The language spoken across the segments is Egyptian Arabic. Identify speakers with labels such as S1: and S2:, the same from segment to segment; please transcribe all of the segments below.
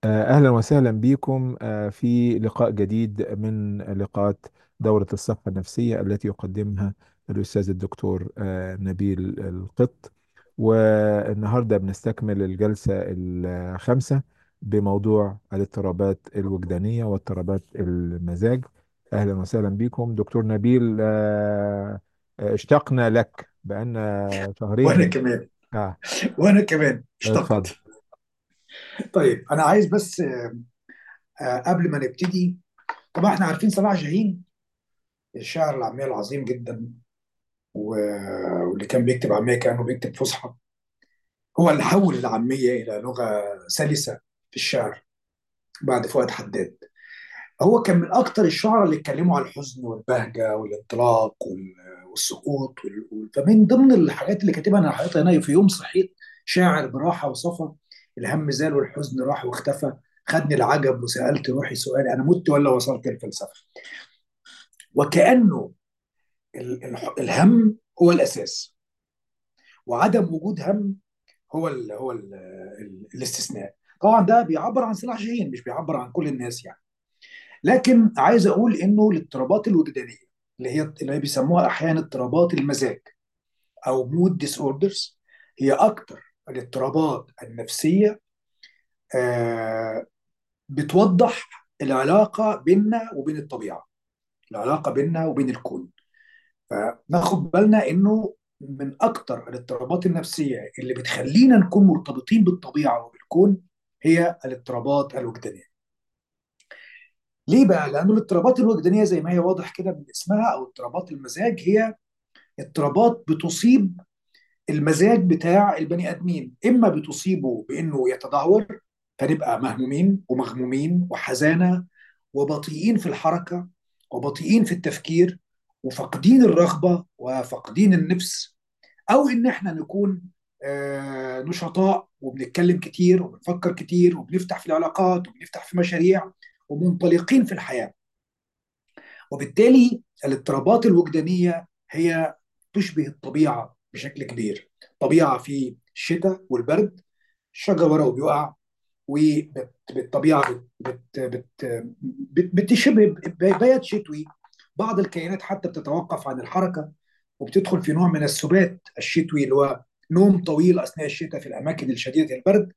S1: آه، أهلا وسهلا بكم آه، في لقاء جديد من لقاءات دورة الصحة النفسية التي يقدمها الأستاذ الدكتور آه، نبيل القط والنهاردة بنستكمل الجلسة الخامسة بموضوع الاضطرابات الوجدانية واضطرابات المزاج أهلا وسهلا بكم دكتور نبيل آه، آه، اشتقنا لك بقالنا
S2: وانا
S1: شهرين
S2: كمان
S1: آه
S2: وانا كمان
S1: اتفضل
S2: اشتقت طيب انا عايز بس آه، قبل ما نبتدي طبعا احنا عارفين صلاح جاهين الشاعر العاميه العظيم جدا و- واللي كان بيكتب عاميه كانه بيكتب فصحى هو اللي حول العاميه الى لغه سلسه في الشعر بعد فؤاد حداد هو كان من اكتر الشعراء اللي اتكلموا عن الحزن والبهجه والانطلاق وال- والسقوط وال- وال- فمن ضمن الحاجات اللي كاتبها انا حقيقه هنا في يوم صحيت شاعر براحه وصفا الهم زال والحزن راح واختفى خدني العجب وسالت روحي سؤال انا مت ولا وصلت الفلسفه وكانه ال- ال- الهم هو الاساس وعدم وجود هم هو ال هو ال ال الاستثناء طبعا ده بيعبر عن صلاح جاهين مش بيعبر عن كل الناس يعني لكن عايز اقول انه الاضطرابات الوجدانيه اللي هي اللي هي بيسموها احيانا اضطرابات المزاج او مود ديس اوردرز هي اكتر الاضطرابات النفسيه آه بتوضح العلاقه بيننا وبين الطبيعه العلاقه بيننا وبين الكون فناخد بالنا انه من اكتر الاضطرابات النفسيه اللي بتخلينا نكون مرتبطين بالطبيعه وبالكون هي الاضطرابات الوجدانيه ليه بقى؟ لأنه الاضطرابات الوجدانية زي ما هي واضح كده من اسمها أو اضطرابات المزاج هي اضطرابات بتصيب المزاج بتاع البني آدمين إما بتصيبه بإنه يتدهور فنبقى مهمومين ومغمومين وحزانة وبطيئين في الحركة وبطيئين في التفكير وفاقدين الرغبة وفاقدين النفس أو إن إحنا نكون آه، نشطاء وبنتكلم كتير وبنفكر كتير وبنفتح في العلاقات وبنفتح في مشاريع ومنطلقين في الحياة وبالتالي الاضطرابات الوجدانية هي تشبه الطبيعة بشكل كبير طبيعة في الشتاء والبرد الشجر ورقه بيقع وبالطبيعة بت بت بت بتشبه بيات شتوي بعض الكائنات حتى بتتوقف عن الحركة وبتدخل في نوع من السبات الشتوي اللي هو نوم طويل أثناء الشتاء في الأماكن الشديدة البرد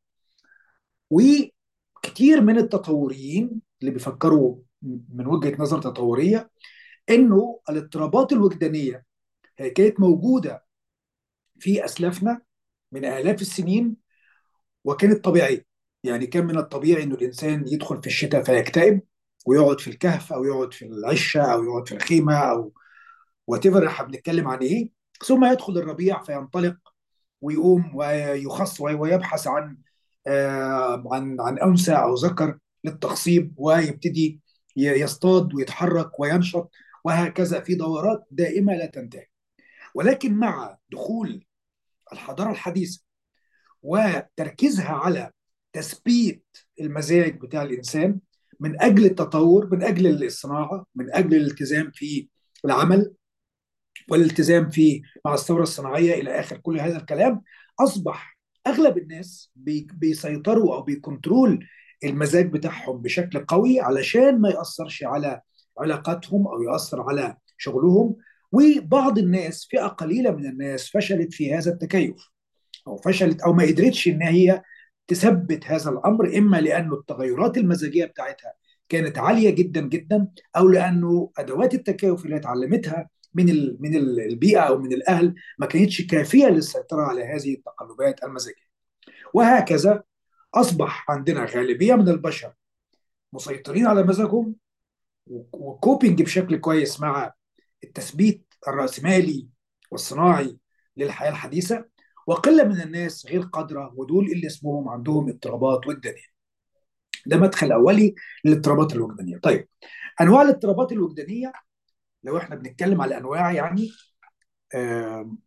S2: وكتير من التطوريين اللي بيفكروا من وجهة نظر تطورية انه الاضطرابات الوجدانيه هي كانت موجوده في اسلافنا من الاف السنين وكانت طبيعيه يعني كان من الطبيعي انه الانسان يدخل في الشتاء فيكتئب ويقعد في الكهف او يقعد في العشه او يقعد في الخيمه او وات ايفر احنا بنتكلم عن ايه ثم يدخل الربيع فينطلق ويقوم ويخص ويبحث عن آه، عن عن انثى او ذكر للتخصيب ويبتدي يصطاد ويتحرك وينشط وهكذا في دورات دائمه لا تنتهي ولكن مع دخول الحضاره الحديثه وتركيزها على تثبيت المزاج بتاع الانسان من اجل التطور من اجل الصناعه من اجل الالتزام في العمل والالتزام في مع الثوره الصناعيه الى اخر كل هذا الكلام اصبح اغلب الناس بي بيسيطروا او بيكنترول المزاج بتاعهم بشكل قوي علشان ما ياثرش على علاقاتهم او ياثر على شغلهم وبعض الناس فئه قليله من الناس فشلت في هذا التكيف او فشلت او ما قدرتش ان هي تثبت هذا الامر اما لانه التغيرات المزاجيه بتاعتها كانت عاليه جدا جدا او لانه ادوات التكيف اللي اتعلمتها من ال- من ال- البيئه او من الاهل ما كانتش كافيه للسيطره على هذه التقلبات المزاجيه وهكذا اصبح عندنا غالبيه من البشر مسيطرين على مزاجهم وكوبينج بشكل كويس مع التثبيت الرأسمالي والصناعي للحياة الحديثة وقلة من الناس غير قادرة ودول اللي اسمهم عندهم اضطرابات وجدانية ده مدخل أولي للاضطرابات الوجدانية طيب أنواع الاضطرابات الوجدانية لو احنا بنتكلم على أنواع يعني آم،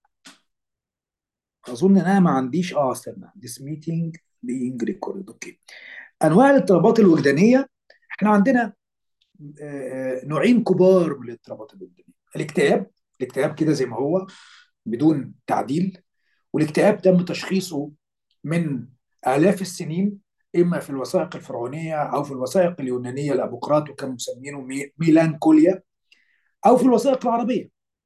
S2: أظن إن أنا ما عنديش اه استنى this meeting being recorded اوكي أنواع الاضطرابات الوجدانية احنا عندنا آه، نوعين كبار من الاضطرابات الوجدانية الاكتئاب الاكتئاب كده زي ما هو بدون تعديل والاكتئاب تم تشخيصه من آلاف السنين اما في الوثائق الفرعونيه او في الوثائق اليونانيه لابوقراط وكانوا مسمينه مي- ميلانكوليا او في الوثائق العربيه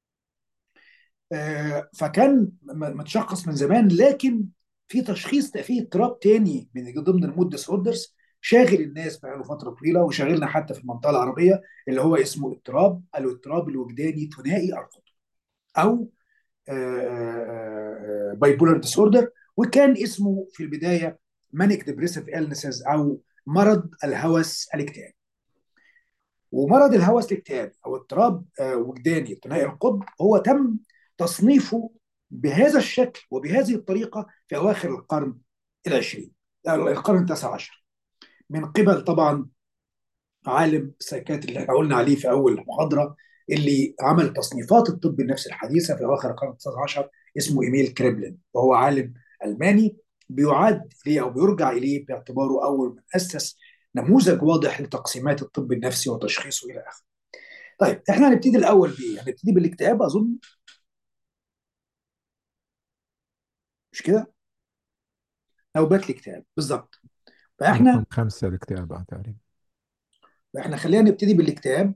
S2: آه، فكان م- متشخص من زمان لكن في تشخيص في اضطراب تاني من ضمن المود ديس اوردرز شاغل الناس بقاله فتره طويله وشاغلنا حتى في المنطقه العربيه اللي هو اسمه اضطراب الاضطراب الوجداني ثنائي القطب او باي بولار ديس اوردر وكان اسمه في البدايه مانيك ديبريسيف النسز او مرض الهوس الاكتئابي ومرض الهوس الاكتئابي او اضطراب آه، وجداني ثنائي القطب هو تم تصنيفه بهذا الشكل وبهذه الطريقه في اواخر القرن العشرين القرن التاسع عشر من قبل طبعا عالم السايكاتري اللي احنا قلنا عليه في اول المحاضره اللي عمل تصنيفات الطب النفسي الحديثه في اواخر القرن التاسع عشر اسمه ايميل كريبلين وهو عالم الماني بيعاد اليه او بيرجع اليه باعتباره اول من اسس نموذج واضح لتقسيمات الطب النفسي وتشخيصه الى اخره. طيب احنا هنبتدي الاول بايه؟ هنبتدي بالاكتئاب اظن مش كده؟ نوبات الاكتئاب بالظبط
S1: رقم
S2: فاحنا
S1: خمسة الاكتئاب آه، تقريبا
S2: احنا خلينا نبتدي بالاكتئاب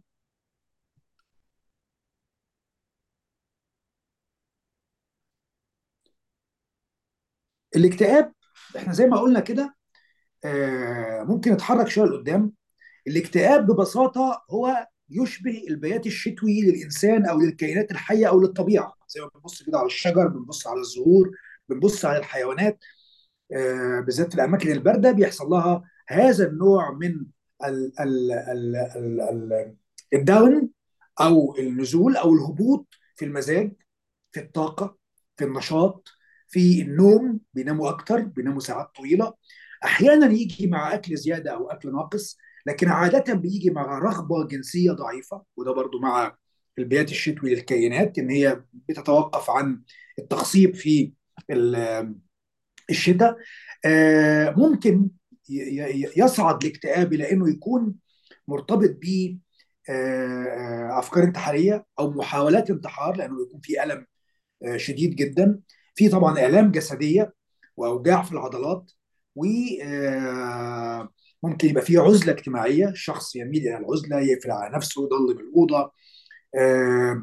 S2: الاكتئاب احنا زي ما قلنا كده آه، ممكن نتحرك شويه لقدام الاكتئاب ببساطه هو يشبه البيات الشتوي للانسان او للكائنات الحيه او للطبيعه زي ما بنبص كده على الشجر بنبص على الزهور بنبص على الحيوانات آه، بالذات في الاماكن البارده بيحصل لها هذا النوع من ال ال ال ال ال الداون او النزول او الهبوط في المزاج في الطاقه في النشاط في النوم بيناموا اكتر بيناموا ساعات طويله احيانا يجي مع اكل زياده او اكل ناقص لكن عاده بيجي مع رغبه جنسيه ضعيفه وده برضو مع البيات الشتوي للكائنات ان هي بتتوقف عن التخصيب في ال- الشتاء آه، ممكن ي- ي- يصعد الاكتئاب الى انه يكون مرتبط ب آه، افكار انتحاريه او محاولات انتحار لانه يكون في الم آه، شديد جدا في طبعا الام جسديه واوجاع في العضلات وممكن يبقى في عزله اجتماعيه الشخص يميل الى العزله يقفل على نفسه يضلم الاوضه آه،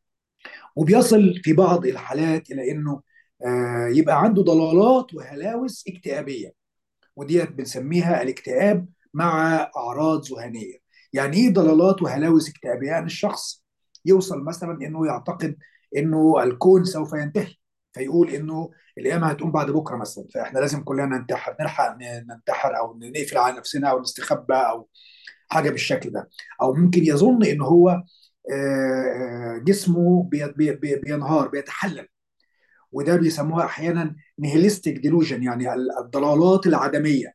S2: وبيصل في بعض الحالات الى انه آه، يبقى عنده ضلالات وهلاوس اكتئابيه وديت بنسميها الاكتئاب مع اعراض ذهانيه يعني ايه ضلالات وهلاوس اكتئابيه يعني الشخص يوصل مثلا انه يعتقد انه الكون سوف ينتهي فيقول انه القيامه هتقوم بعد بكره مثلا فاحنا لازم كلنا ننتحر نلحق ننتحر او نقفل على نفسنا او نستخبى او حاجه بالشكل ده او ممكن يظن ان هو آه، آه، جسمه بي- بي- بي- بينهار بيتحلل وده بيسموها احيانا نيهيلستيك ديلوجن يعني الضلالات العدميه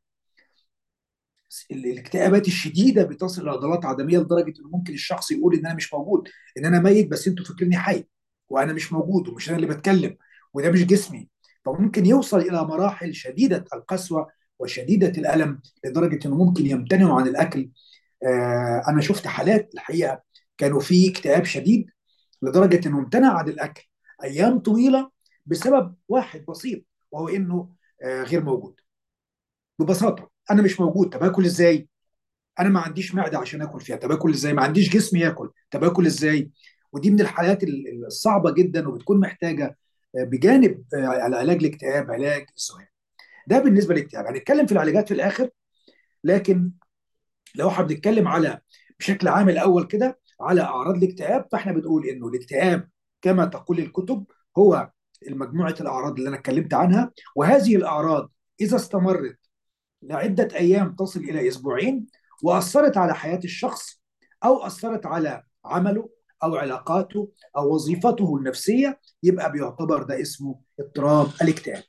S2: الاكتئابات الشديده بتصل الى ضلالات عدميه لدرجه انه ممكن الشخص يقول ان انا مش موجود ان انا ميت بس انتوا فاكريني حي وانا مش موجود ومش انا اللي بتكلم وده مش جسمي فممكن يوصل الى مراحل شديده القسوه وشديده الالم لدرجه انه ممكن يمتنعوا عن الاكل آه انا شفت حالات الحقيقه كانوا في اكتئاب شديد لدرجه انه امتنع عن الاكل ايام طويله بسبب واحد بسيط وهو انه آه غير موجود ببساطه انا مش موجود طب اكل ازاي انا ما عنديش معده عشان اكل فيها طب اكل ازاي ما عنديش جسم ياكل طب اكل ازاي ودي من الحالات ال- الصعبه جدا وبتكون محتاجه آه، بجانب آه، العلاج الاكتئاب علاج الذهان ده بالنسبه للاكتئاب هنتكلم في العلاجات في الاخر لكن لو احنا بنتكلم على بشكل عام الاول كده على اعراض الاكتئاب فاحنا بنقول انه الاكتئاب كما تقول الكتب هو مجموعه الاعراض اللي انا اتكلمت عنها وهذه الاعراض اذا استمرت لعده ايام تصل الى اسبوعين واثرت على حياه الشخص او اثرت على عمله او علاقاته او وظيفته النفسيه يبقى بيعتبر ده اسمه اضطراب الاكتئاب.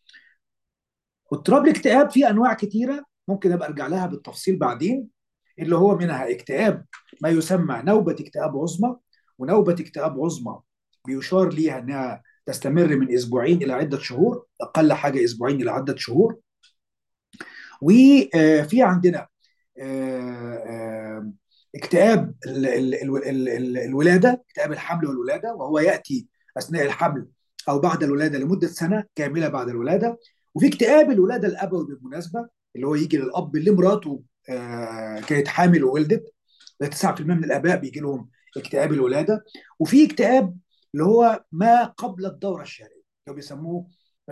S2: واضطراب الاكتئاب فيه انواع كتيره ممكن ابقى ارجع لها بالتفصيل بعدين اللي هو منها اكتئاب ما يسمى نوبه اكتئاب عظمى ونوبه اكتئاب عظمى بيشار ليها انها تستمر من اسبوعين الى عده شهور اقل حاجه اسبوعين الى عده شهور وفي عندنا آه، آه، اكتئاب ال- ال- ال- ال- ال- الولاده اكتئاب الحمل والولاده وهو ياتي اثناء الحمل او بعد الولاده لمده سنه كامله بعد الولاده وفي اكتئاب الولاده الابوي بالمناسبه اللي هو يجي للاب اللي مراته آه، كانت حامل وولدت ده 9% من الاباء بيجي لهم اكتئاب الولاده وفي اكتئاب اللي هو ما قبل الدوره الشهريه اللي بيسموه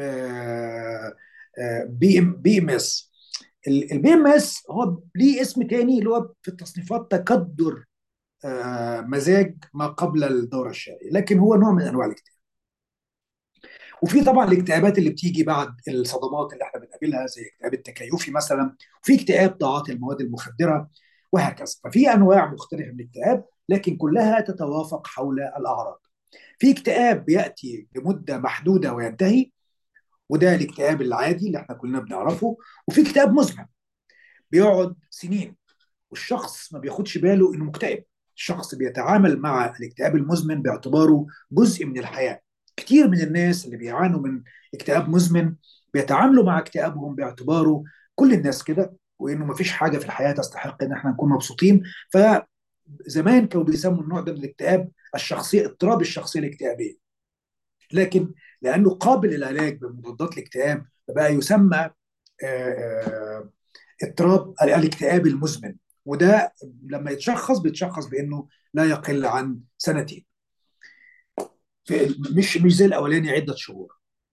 S2: بي ام بي ام اس البي ام اس هو ليه اسم تاني اللي هو في التصنيفات تكدر آه، مزاج ما قبل الدوره الشهريه لكن هو نوع من انواع الاكتئاب وفي طبعا الاكتئابات اللي بتيجي بعد الصدمات اللي احنا بنقابلها زي اكتئاب التكيفي مثلا وفي اكتئاب تعاطي المواد المخدره وهكذا ففي انواع مختلفه من الاكتئاب لكن كلها تتوافق حول الاعراض في اكتئاب بياتي لمده محدوده وينتهي وده الاكتئاب العادي اللي احنا كلنا بنعرفه وفي اكتئاب مزمن بيقعد سنين والشخص ما بياخدش باله انه مكتئب الشخص بيتعامل مع الاكتئاب المزمن باعتباره جزء من الحياه كتير من الناس اللي بيعانوا من اكتئاب مزمن بيتعاملوا مع اكتئابهم باعتباره كل الناس كده وانه ما فيش حاجه في الحياه تستحق ان احنا نكون مبسوطين فزمان كانوا بيسموا النوع ده من الاكتئاب الشخصيه اضطراب الشخصيه الاكتئابيه لكن لانه قابل للعلاج بمضادات الاكتئاب فبقى يسمى آه، آه، اضطراب الاكتئاب المزمن وده لما يتشخص بيتشخص بانه لا يقل عن سنتين في مش مش زي الاولاني عده شهور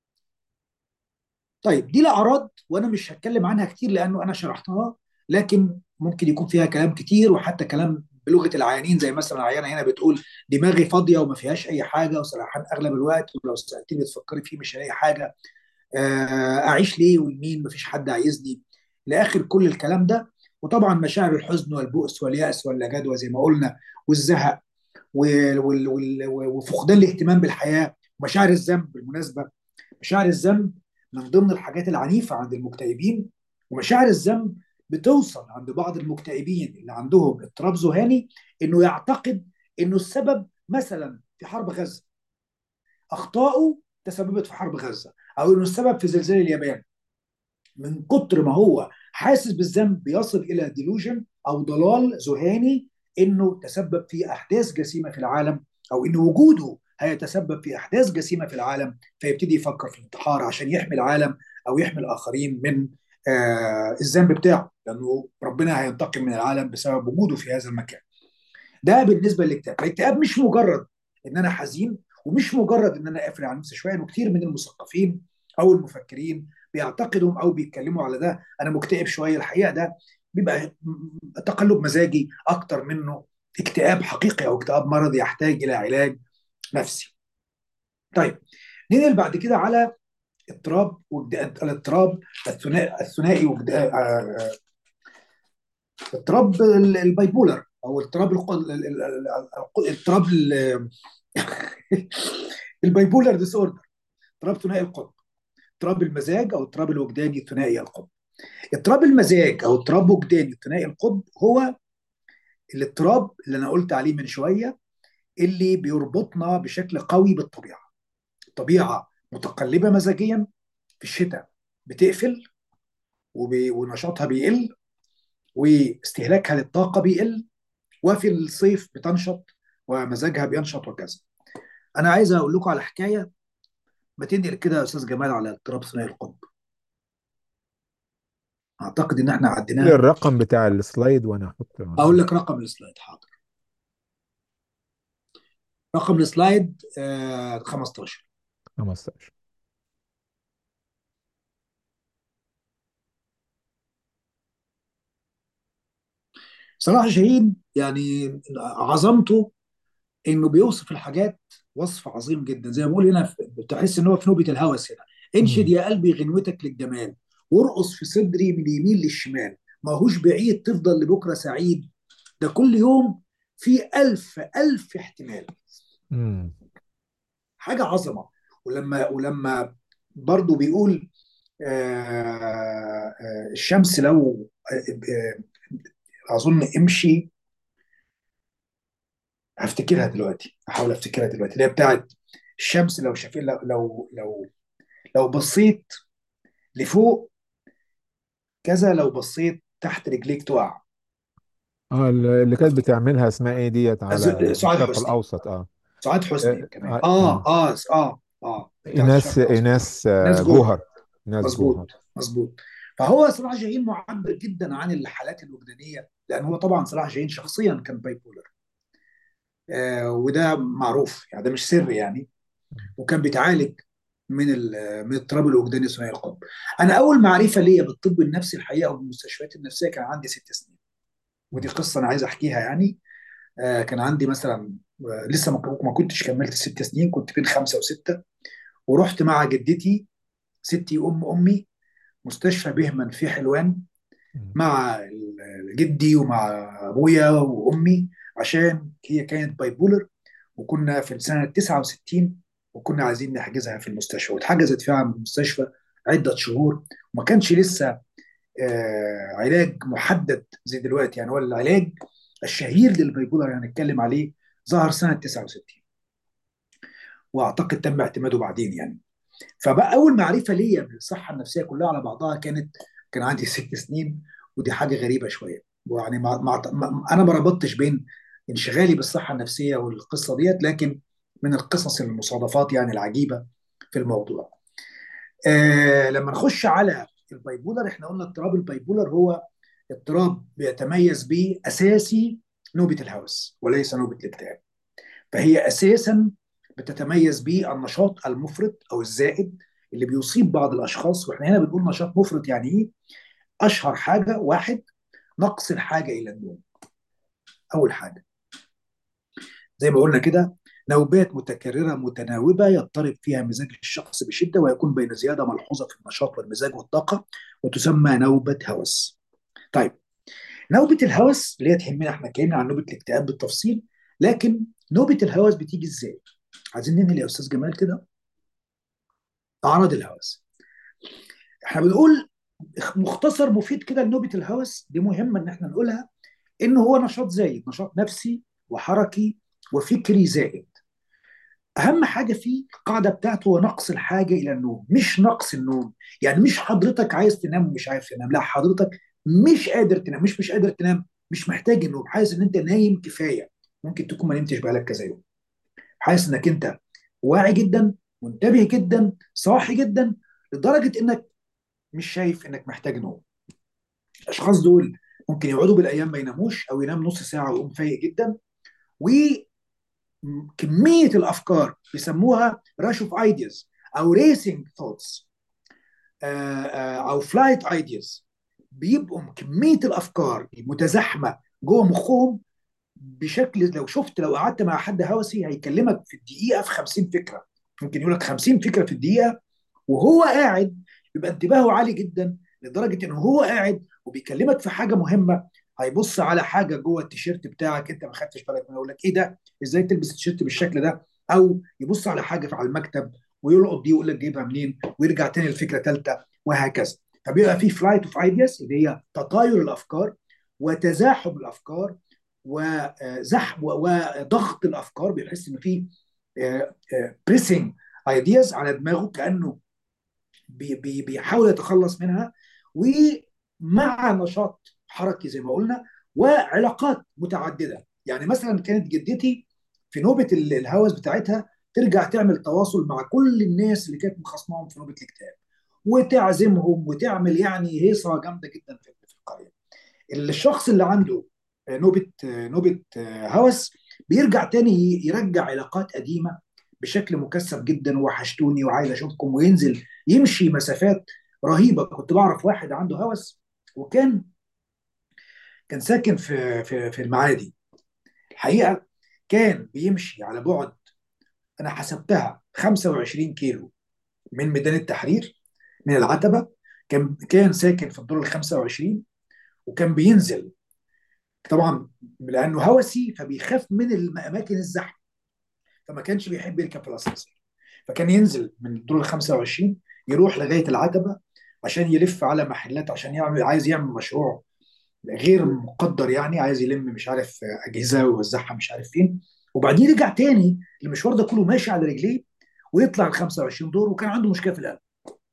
S2: طيب دي الاعراض وانا مش هتكلم عنها كتير لانه انا شرحتها لكن ممكن يكون فيها كلام كتير وحتى كلام بلغه العيانين زي مثلا عيانه هنا بتقول دماغي فاضيه وما فيهاش اي حاجه وسرحان اغلب الوقت ولو سالتني بتفكري فيه مش هلاقي حاجه آه، اعيش ليه ولمين مفيش حد عايزني لاخر كل الكلام ده وطبعا مشاعر الحزن والبؤس واليأس واللجدوى زي ما قلنا والزهق وال- وال- وال- وفقدان الاهتمام بالحياه ومشاعر الذنب بالمناسبه مشاعر الذنب من ضمن الحاجات العنيفه عند المكتئبين ومشاعر الذنب بتوصل عند بعض المكتئبين اللي عندهم اضطراب ذهاني انه يعتقد انه السبب مثلا في حرب غزه اخطائه تسببت في حرب غزه او انه السبب في زلزال اليابان من كتر ما هو حاسس بالذنب بيصل الى ديلوجن او ضلال ذهاني انه تسبب في احداث جسيمه في العالم او ان وجوده هيتسبب في احداث جسيمه في العالم فيبتدي يفكر في الانتحار عشان يحمي العالم او يحمي الاخرين من آه الذنب بتاعه لانه ربنا هينتقم من العالم بسبب وجوده في هذا المكان. ده بالنسبه للاكتئاب، الاكتئاب مش مجرد ان انا حزين ومش مجرد ان انا قافل على نفسي شويه انه كتير من المثقفين او المفكرين بيعتقدوا او بيتكلموا على ده انا مكتئب شويه الحقيقه ده بيبقى تقلب مزاجي اكتر منه اكتئاب حقيقي او اكتئاب مرضي يحتاج الى علاج نفسي. طيب ننقل بعد كده على اضطراب وجد- الاضطراب الثنائي الثنائي وجد- آه، آه، اضطراب ال- البايبولر او اضطراب الق- ال- ال- ال- ال- اضطراب ال- البايبولر ديس اوردر اضطراب ثنائي القطب اضطراب المزاج او اضطراب الوجداني الثنائي القطب اضطراب المزاج او اضطراب وجداني الثنائي القطب هو الاضطراب اللي انا قلت عليه من شويه اللي بيربطنا بشكل قوي بالطبيعه الطبيعه متقلبه مزاجيا في الشتاء بتقفل وبي- ونشاطها بيقل واستهلاكها للطاقه بيقل وفي الصيف بتنشط ومزاجها بينشط وكذا انا عايز اقول لكم على حكايه ما تنقل كده يا استاذ جمال على اضطراب ثنائي القطب اعتقد ان احنا
S1: لي
S2: عديناها
S1: الرقم بتاع السلايد وانا احط
S2: اقول لك رقم السلايد حاضر رقم السلايد آه 15
S1: 15
S2: صلاح جاهين يعني عظمته انه بيوصف الحاجات وصف عظيم جدا زي ما بقول هنا في- بتحس ان هو في نوبه الهوس هنا انشد
S1: مم.
S2: يا قلبي غنوتك للجمال وارقص في صدري من اليمين للشمال ما هوش بعيد تفضل لبكره سعيد ده كل يوم في ألف ألف احتمال
S1: مم.
S2: حاجة عظمة ولما ولما برضو بيقول آه آه الشمس لو آه آه أظن امشي هفتكرها دلوقتي هحاول افتكرها دلوقتي اللي هي بتاعت الشمس لو شاف لو لو لو لو بصيت لفوق كذا لو بصيت تحت رجليك تقع
S1: اه اللي كانت بتعملها اسمها ايه ديت
S2: أز-
S1: على
S2: سعاد
S1: الشرق
S2: حسني
S1: الاوسط اه
S2: سعاد حسني
S1: اه
S2: كمان
S1: اه,
S2: اه
S1: آه.
S2: اه اه, آه. بتاعت
S1: ايناس
S2: الشرق الاوسط
S1: ايناس
S2: ناس
S1: آه،
S2: جوهر
S1: جوهر ايناس جوهر
S2: مظبوط مظبوط فهو صلاح جاهين معبر جدا عن الحالات الوجدانيه لان هو طبعا صلاح جاهين شخصيا كان باي بولر آه وده معروف يعني ده مش سر يعني وكان بيتعالج من ال- من اضطراب الوجداني ثنائي القطب. انا اول معرفه ليا بالطب النفسي الحقيقه وبالمستشفيات النفسيه كان عندي ست سنين ودي قصه انا عايز احكيها يعني آه كان عندي مثلا آه لسه ما ما كنتش كملت ست سنين كنت بين خمسه وسته ورحت مع جدتي ستي ام امي مستشفى بهمن في حلوان مع ال- جدي ومع ابويا وامي عشان هي كانت باي بولر وكنا في سنه 69 وكنا عايزين نحجزها في المستشفى واتحجزت فعلا في المستشفى عده شهور وما كانش لسه آه علاج محدد زي دلوقتي يعني هو العلاج الشهير للبايبولر اللي هنتكلم عليه ظهر سنه 69 واعتقد تم اعتماده بعدين يعني فبقى اول معرفه ليا بالصحه النفسيه كلها على بعضها كانت كان عندي ست سنين ودي حاجه غريبه شويه يعني ما ما ما انا ما ربطتش بين انشغالي بالصحه النفسيه والقصه ديت لكن من القصص المصادفات يعني العجيبه في الموضوع. آه لما نخش على البايبولر احنا قلنا اضطراب البايبولر هو اضطراب بيتميز به اساسي نوبه الهوس وليس نوبه الاكتئاب. فهي اساسا بتتميز بالنشاط المفرط او الزائد اللي بيصيب بعض الاشخاص واحنا هنا بنقول نشاط مفرط يعني ايه؟ اشهر حاجه واحد نقص الحاجه الى النوم. اول حاجه زي ما قلنا كده نوبات متكرره متناوبه يضطرب فيها مزاج الشخص بشده ويكون بين زياده ملحوظه في النشاط والمزاج والطاقه وتسمى نوبه هوس. طيب نوبه الهوس اللي هي تهمنا احنا اتكلمنا عن نوبه الاكتئاب بالتفصيل لكن نوبه الهوس بتيجي ازاي؟ عايزين ننقل يا استاذ جمال كده اعراض الهوس. احنا بنقول مختصر مفيد كده لنوبه الهوس دي مهمه ان احنا نقولها انه هو نشاط زايد نشاط نفسي وحركي وفكري زائد اهم حاجه فيه القاعده بتاعته هو نقص الحاجه الى النوم مش نقص النوم يعني مش حضرتك عايز تنام ومش عارف تنام لا حضرتك مش قادر تنام مش مش قادر تنام مش محتاج النوم حاسس ان انت نايم كفايه ممكن تكون ما نمتش بقالك كذا يوم حاسس انك انت واعي جدا منتبه جدا صاحي جدا لدرجه انك مش شايف انك محتاج نوم الاشخاص دول ممكن يقعدوا بالايام ما يناموش او ينام نص ساعه ويقوم فايق جدا وكميه الافكار بيسموها راش اوف ايدياز او ريسنج ثوتس او فلايت ايدياز بيبقوا كميه الافكار المتزاحمه جوه مخهم بشكل لو شفت لو قعدت مع حد هوسي هيكلمك في الدقيقه في 50 فكره ممكن يقول لك 50 فكره في الدقيقه وهو قاعد بيبقى انتباهه عالي جدا لدرجه ان هو قاعد وبيكلمك في حاجه مهمه هيبص على حاجه جوه التيشيرت بتاعك انت ما خدتش بالك منها يقول لك ايه ده ازاي تلبس التيشيرت بالشكل ده او يبص على حاجه على المكتب ويلقط دي ويقول لك جايبها منين ويرجع تاني لفكره ثالثه وهكذا فبيبقى في فلايت اوف ايدياز اللي هي تطاير الافكار وتزاحم الافكار وزحم وضغط الافكار بيحس ان في بريسنج ايدياز على دماغه كانه بي بي بيحاول يتخلص منها ومع نشاط حركي زي ما قلنا وعلاقات متعدده يعني مثلا كانت جدتي في نوبه الهوس بتاعتها ترجع تعمل تواصل مع كل الناس اللي كانت مخاصماهم في نوبه الاكتئاب وتعزمهم وتعمل يعني هيصه جامده جدا في القريه الشخص اللي عنده نوبه نوبه هوس بيرجع تاني يرجع علاقات قديمه بشكل مكثف جدا وحشتوني وعايز اشوفكم وينزل يمشي مسافات رهيبه كنت بعرف واحد عنده هوس وكان كان ساكن في في في المعادي الحقيقه كان بيمشي على بعد انا حسبتها 25 كيلو من ميدان التحرير من العتبه كان كان ساكن في الدور ال 25 وكان بينزل طبعا لانه هوسي فبيخاف من الاماكن الزحمه فما كانش بيحب يركب في الاسانسير فكان ينزل من الدور ال 25 يروح لغايه العتبه عشان يلف على محلات عشان يعمل عايز يعمل مشروع غير مقدر يعني عايز يلم مش عارف اجهزه ويوزعها مش عارف فين وبعدين يرجع تاني المشوار ده كله ماشي على رجليه ويطلع ال 25 دور وكان عنده مشكله في القلب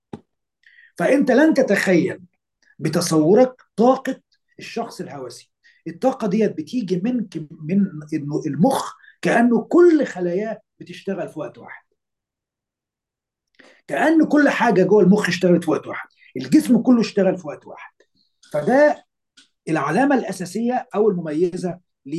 S2: فانت لن تتخيل بتصورك طاقه الشخص الهوسي الطاقه ديت بتيجي من من انه المخ كانه كل خلاياه بتشتغل في وقت واحد كان كل حاجه جوه المخ اشتغلت في وقت واحد الجسم كله اشتغل في وقت واحد فده العلامه الاساسيه او المميزه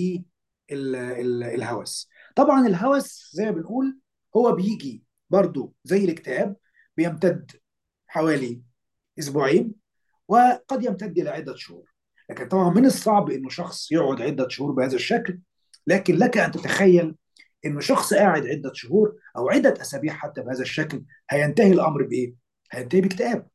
S2: للهوس طبعا الهوس زي ما بنقول هو بيجي برضو زي الاكتئاب بيمتد حوالي اسبوعين وقد يمتد الى عده شهور لكن طبعا من الصعب انه شخص يقعد عده شهور بهذا الشكل لكن لك ان تتخيل انه شخص قاعد عده شهور او عده اسابيع حتى بهذا الشكل هينتهي الامر بايه؟ هينتهي باكتئاب.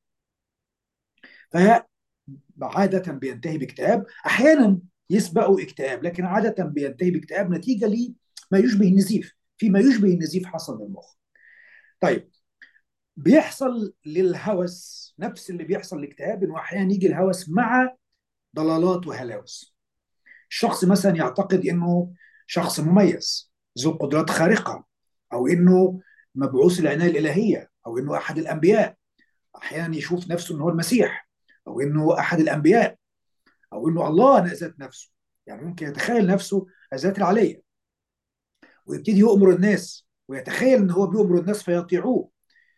S2: فعادة بينتهي باكتئاب، احيانا يسبقه اكتئاب لكن عادة بينتهي باكتئاب نتيجة لما يشبه النزيف، في ما يشبه النزيف حصل للمخ. طيب بيحصل للهوس نفس اللي بيحصل للاكتئاب انه احيانا يجي الهوس مع ضلالات وهلاوس. الشخص مثلا يعتقد انه شخص مميز ذو قدرات خارقه او انه مبعوث العنايه الالهيه او انه احد الانبياء احيانا يشوف نفسه انه هو المسيح او انه احد الانبياء او انه الله ذات نفسه يعني ممكن يتخيل نفسه الذات العليه ويبتدي يؤمر الناس ويتخيل ان هو بيؤمر الناس فيطيعوه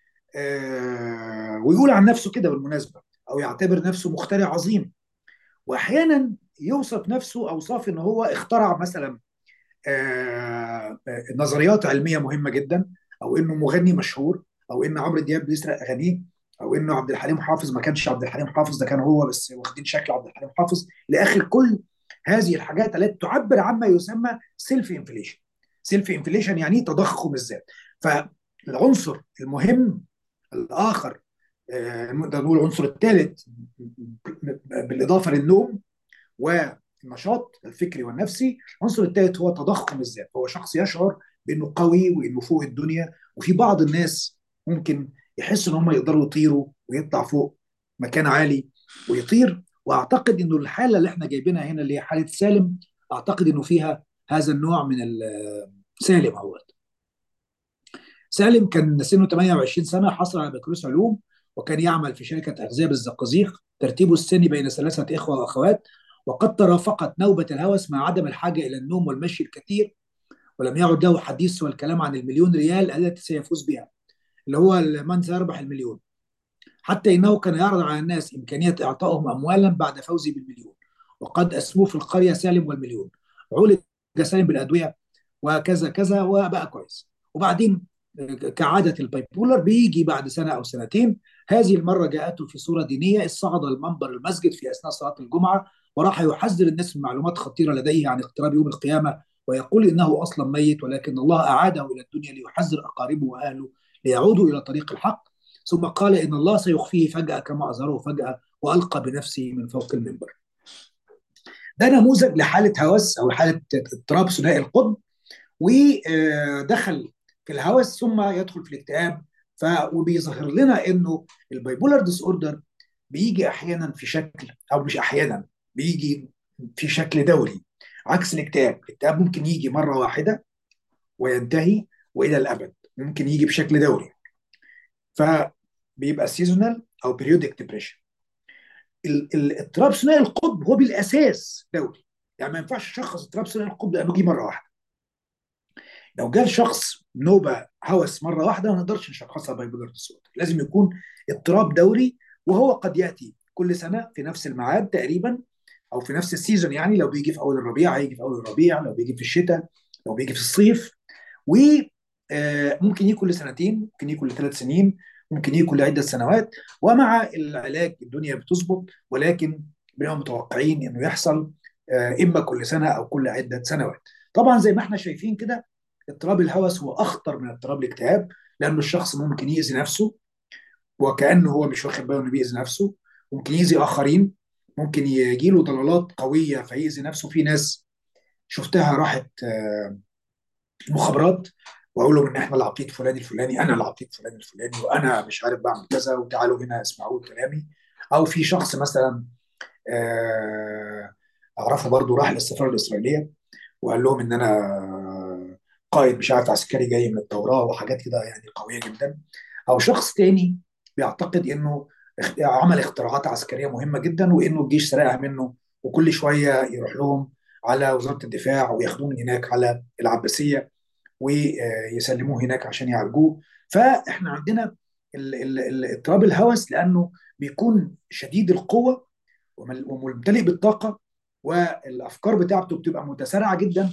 S2: آه ويقول عن نفسه كده بالمناسبه او يعتبر نفسه مخترع عظيم واحيانا يوصف نفسه اوصاف ان هو اخترع مثلا آه نظريات علميه مهمه جدا او انه مغني مشهور او ان عمرو دياب بيسرق اغانيه او انه عبد الحليم حافظ ما كانش عبد الحليم حافظ ده كان هو بس واخدين شكل عبد الحليم حافظ لاخر كل هذه الحاجات التي تعبر عما يسمى سيلف انفليشن سيلف انفليشن يعني تضخم الذات فالعنصر المهم الاخر نقدر نقول العنصر الثالث بالاضافه للنوم والنشاط الفكري والنفسي العنصر الثالث هو تضخم الذات هو شخص يشعر بانه قوي وانه فوق الدنيا وفي بعض الناس ممكن يحسوا ان هم يقدروا يطيروا ويطلع فوق مكان عالي ويطير واعتقد انه الحاله اللي احنا جايبينها هنا اللي هي حاله سالم اعتقد انه فيها هذا النوع من سالم اهوت سالم كان سنه 28 سنه حصل على بكالوريوس علوم وكان يعمل في شركه اغذيه بالزقازيق ترتيبه السني بين ثلاثه اخوه واخوات وقد ترافقت نوبه الهوس مع عدم الحاجه الى النوم والمشي الكثير ولم يعد له حديث سوى الكلام عن المليون ريال التي سيفوز بها اللي هو من سيربح المليون حتى انه كان يعرض على الناس امكانيه اعطائهم اموالا بعد فوزه بالمليون وقد اسموه في القريه سالم والمليون عولج سالم بالادويه وكذا كذا وبقى كويس وبعدين كعاده البايبولر بيجي بعد سنه او سنتين هذه المره جاءته في صوره دينيه صعد المنبر المسجد في اثناء صلاه الجمعه وراح يحذر الناس من معلومات خطيره لديه عن اقتراب يوم القيامه ويقول انه اصلا ميت ولكن الله اعاده الى الدنيا ليحذر اقاربه واهله ليعودوا الى طريق الحق ثم قال ان الله سيخفيه فجاه كما اظهره فجاه والقى بنفسه من فوق المنبر. ده نموذج لحاله هوس او حاله اضطراب ثنائي القطب ودخل في الهوس ثم يدخل في الاكتئاب ف وبيظهر لنا انه البايبولار ديس اوردر بيجي احيانا في شكل او مش احيانا بيجي في شكل دوري عكس الاكتئاب الاكتئاب ممكن يجي مره واحده وينتهي والى الابد ممكن يجي بشكل دوري فبيبقى سيزونال او بيريودك ديبريشن الاضطراب ثنائي القطب هو بالاساس دوري يعني ما ينفعش تشخص اضطراب ثنائي القطب لانه جه مره واحده لو جال شخص نوبه هوس مره واحده ما نقدرش نشخصها بايبولار ديسوردر لازم يكون اضطراب دوري وهو قد ياتي كل سنه في نفس الميعاد تقريبا او في نفس السيزون يعني لو بيجي في اول الربيع هيجي في اول الربيع لو بيجي في الشتاء لو بيجي في الصيف و ممكن يجي كل سنتين ممكن يجي كل ثلاث سنين ممكن يجي كل عده سنوات ومع العلاج الدنيا بتظبط ولكن بنبقى متوقعين انه يحصل اما كل سنه او كل عده سنوات طبعا زي ما احنا شايفين كده اضطراب الهوس هو اخطر من اضطراب الاكتئاب لانه الشخص ممكن يأذي نفسه وكانه هو مش واخد باله انه بيأذي نفسه ممكن يأذي اخرين ممكن يجي له ضلالات قويه فيأذي نفسه في ناس شفتها راحت مخابرات واقول لهم ان احنا العقيد فلان الفلاني انا العقيد فلان الفلاني وانا مش عارف بعمل كذا وتعالوا هنا اسمعوا كلامي او في شخص مثلا اعرفه برضو راح للسفاره الاسرائيليه وقال لهم ان انا قائد مش عارف عسكري جاي من التوراه وحاجات كده يعني قويه جدا او شخص تاني بيعتقد انه عمل اختراعات عسكريه مهمه جدا وانه الجيش سرقها منه وكل شويه يروح لهم على وزاره الدفاع وياخدوه من هناك على العباسيه ويسلموه هناك عشان يعالجوه فاحنا عندنا اضطراب الهوس لانه بيكون شديد القوه ومل- وممتلئ بالطاقه والافكار بتاعته بتبقى متسارعه جدا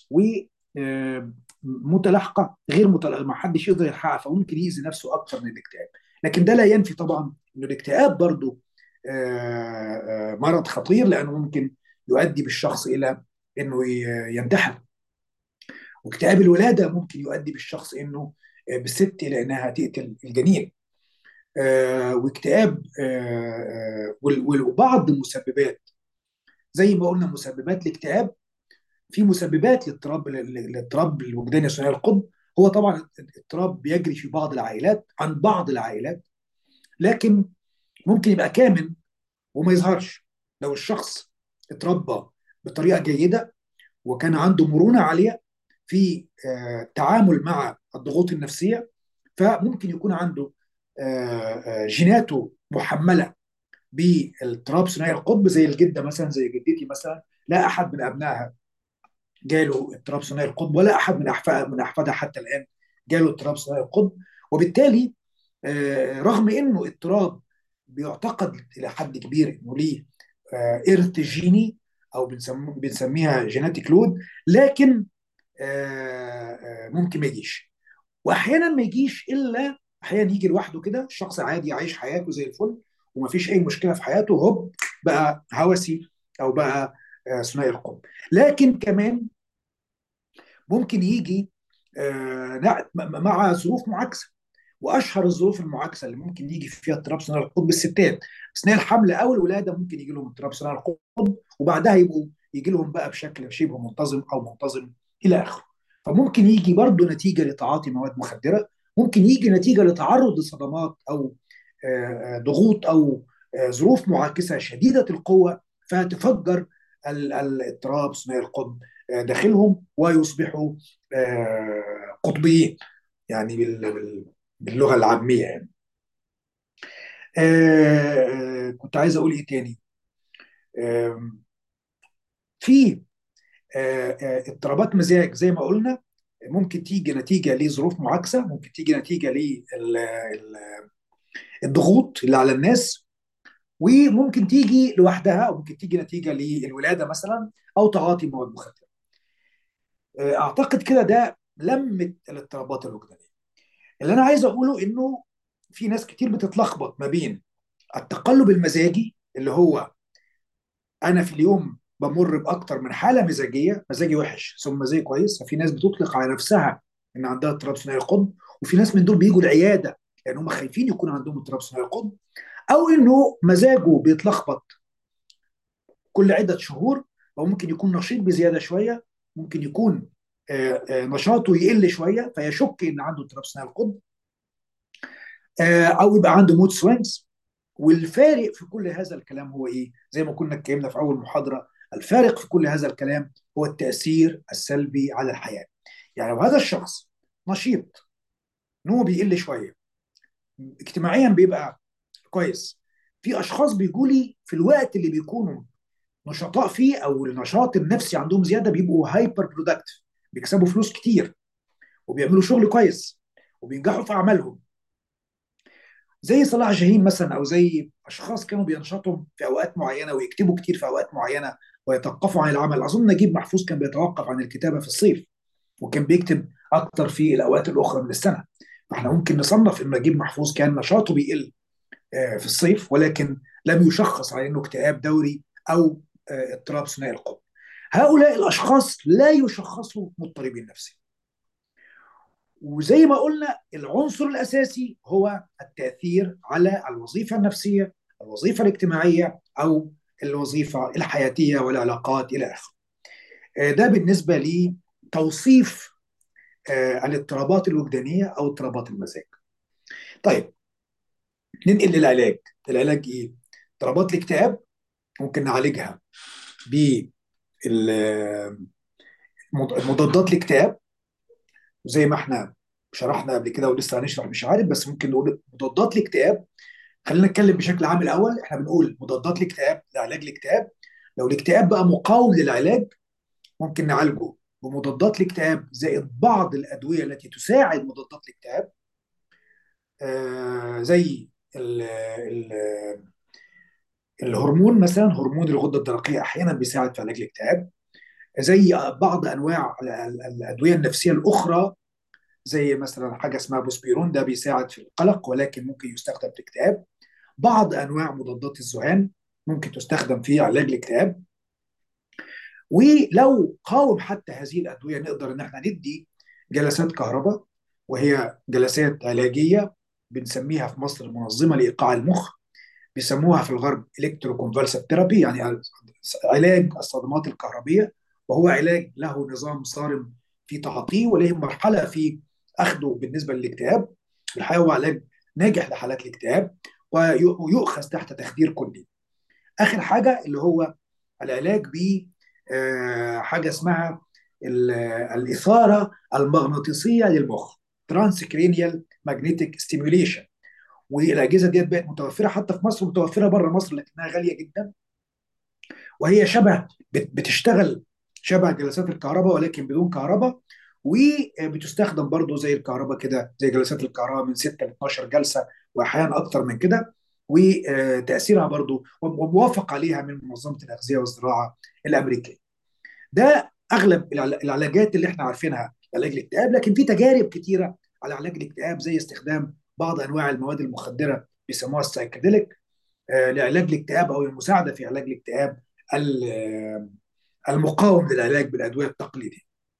S2: ومتلاحقه غير متلاحقه ما حدش يقدر يلحقها فممكن يأذي نفسه اكتر من الاكتئاب لكن ده لا ينفي طبعا ان الاكتئاب برضه آه، آه، مرض خطير لانه ممكن يؤدي بالشخص الى انه ي- ينتحر واكتئاب الولاده ممكن يؤدي بالشخص انه آه، بالست الى انها تقتل الجنين آه، واكتئاب آه، آه، وال- وال- وبعض المسببات زي ما قلنا مسببات الاكتئاب في مسببات للاضطراب للاضطراب الوجداني ثنائي القطب هو طبعا الاضطراب بيجري في بعض العائلات عن بعض العائلات لكن ممكن يبقى كامن وما يظهرش لو الشخص اتربى بطريقه جيده وكان عنده مرونه عاليه في آه، التعامل مع الضغوط النفسيه فممكن يكون عنده آه، آه، جيناته محمله بالاضطراب ثنائي القطب زي الجده مثلا زي جدتي مثلا لا احد من ابنائها جاله اضطراب ثنائي القطب ولا احد من احفاد من احفادها حتى الان جاله اضطراب ثنائي القطب وبالتالي آه، رغم انه اضطراب بيعتقد الى حد كبير انه ليه آه، ارث جيني او بنسم- بنسميها جيناتيك لود لكن آه، آه، ممكن ما يجيش واحيانا ما يجيش الا احيانا يجي لوحده كده الشخص عادي عايش حياته زي الفل ومفيش اي مشكله في حياته هوب بقى هوسي او بقى آه، ثنائي القطب لكن كمان ممكن يجي آه، لا، م- مع ظروف معاكسه واشهر الظروف المعاكسه اللي ممكن يجي فيها اضطراب ثنائي القطب الستات اثناء الحمل او الولاده ممكن يجي لهم اضطراب ثنائي القطب وبعدها يبقوا يجي لهم بقى بشكل شبه منتظم او منتظم الى اخره فممكن يجي برضه نتيجه لتعاطي مواد مخدره ممكن يجي نتيجه لتعرض لصدمات او آه، آه، ضغوط او آه، ظروف معاكسه شديده القوه فتفجر ال- الاضطراب ثنائي القطب آه، داخلهم ويصبحوا آه، قطبيين يعني بال- بال- باللغه العاميه يعني آه، آه، كنت عايز اقول ايه تاني آم، في آه، آه، اضطرابات مزاج زي ما قلنا ممكن تيجي نتيجه لظروف معاكسه ممكن تيجي نتيجه للضغوط اللي على الناس وممكن تيجي لوحدها او ممكن تيجي نتيجه للولاده مثلا او تعاطي مواد مخدره آه، اعتقد كده ده لمة الاضطرابات الوجدانيه اللي انا عايز اقوله انه في ناس كتير بتتلخبط ما بين التقلب المزاجي اللي هو انا في اليوم بمر باكتر من حاله مزاجيه مزاجي وحش ثم مزاجي كويس ففي ناس بتطلق على نفسها ان عندها اضطراب ثنائي القطب وفي ناس من دول بيجوا العياده لان هم خايفين يكون عندهم اضطراب ثنائي القطب او انه مزاجه بيتلخبط كل عده شهور او ممكن يكون نشيط بزياده شويه ممكن يكون آه، آه، نشاطه يقل شويه فيشك ان عنده اضطراب ثنائي القطب آه، او يبقى عنده مود سوينجز والفارق في كل هذا الكلام هو ايه؟ زي ما كنا اتكلمنا في اول محاضره الفارق في كل هذا الكلام هو التاثير السلبي على الحياه. يعني لو هذا الشخص نشيط نومه بيقل شويه اجتماعيا بيبقى كويس في اشخاص بيجوا لي في الوقت اللي بيكونوا نشطاء فيه او النشاط النفسي عندهم زياده بيبقوا هايبر برودكتيف بيكسبوا فلوس كتير وبيعملوا شغل كويس وبينجحوا في اعمالهم زي صلاح جاهين مثلا او زي اشخاص كانوا بينشطوا في اوقات معينه ويكتبوا كتير في اوقات معينه ويتوقفوا عن العمل اظن نجيب محفوظ كان بيتوقف عن الكتابه في الصيف وكان بيكتب اكتر في الاوقات الاخرى من السنه فاحنا ممكن نصنف ان نجيب محفوظ كان نشاطه بيقل آه، في الصيف ولكن لم يشخص على انه اكتئاب دوري او آه، اضطراب ثنائي القطب هؤلاء الاشخاص لا يشخصوا مضطربين نفسي وزي ما قلنا العنصر الاساسي هو التاثير على الوظيفه النفسيه الوظيفه الاجتماعيه او الوظيفه الحياتيه والعلاقات الى اخره آه، ده بالنسبه لتوصيف آه، الاضطرابات الوجدانيه او اضطرابات المزاج طيب ننقل للعلاج العلاج ايه اضطرابات الاكتئاب ممكن نعالجها بمضادات الاكتئاب وزي ما احنا شرحنا قبل كده ولسه هنشرح مش عارف بس ممكن نقول مضادات الاكتئاب خلينا نتكلم بشكل عام الاول احنا بنقول مضادات الاكتئاب لعلاج الاكتئاب لو الاكتئاب بقى مقاوم للعلاج ممكن نعالجه بمضادات الاكتئاب زائد بعض الادويه التي تساعد مضادات الاكتئاب آه زي ال ال الهرمون مثلا هرمون الغده الدرقيه احيانا بيساعد في علاج الاكتئاب زي بعض انواع ال- ال- الادويه النفسيه الاخرى زي مثلا حاجه اسمها بوسبيرون ده بيساعد في القلق ولكن ممكن يستخدم في الاكتئاب بعض انواع مضادات الذهان ممكن تستخدم في علاج الاكتئاب ولو قاوم حتى هذه الادويه نقدر ان احنا ندي جلسات كهرباء وهي جلسات علاجيه بنسميها في مصر منظمه لايقاع المخ بيسموها في الغرب الكتروكونفالسيف ثيرابي يعني علاج الصدمات الكهربيه وهو علاج له نظام صارم في تعاطيه وله مرحله في اخذه بالنسبه للاكتئاب الحقيقه هو علاج ناجح لحالات الاكتئاب وي- ويؤخذ تحت تخدير كلي اخر حاجه اللي هو العلاج ب آه، حاجه اسمها ال- الاثاره المغناطيسيه للمخ ترانسكرينيال ماجنتيك ستيميوليشن والاجهزه ديت بقت متوفره حتى في مصر ومتوفره بره مصر لكنها غاليه جدا وهي شبه بت- بتشتغل شبه جلسات الكهرباء ولكن بدون كهرباء وبتستخدم برضو زي الكهرباء كده زي جلسات الكهرباء من 6 ل 12 جلسه واحيانا اكتر من كده وتاثيرها برضو وموافق عليها من منظمه الاغذيه والزراعه الامريكيه. ده اغلب العلا- العلاجات اللي احنا عارفينها علاج الاكتئاب لكن في تجارب كتيره على علاج الاكتئاب زي استخدام بعض انواع المواد المخدره بيسموها السايكيديليك آه، لعلاج الاكتئاب او المساعده في علاج الاكتئاب ال- آه، المقاوم للعلاج بالادويه التقليديه.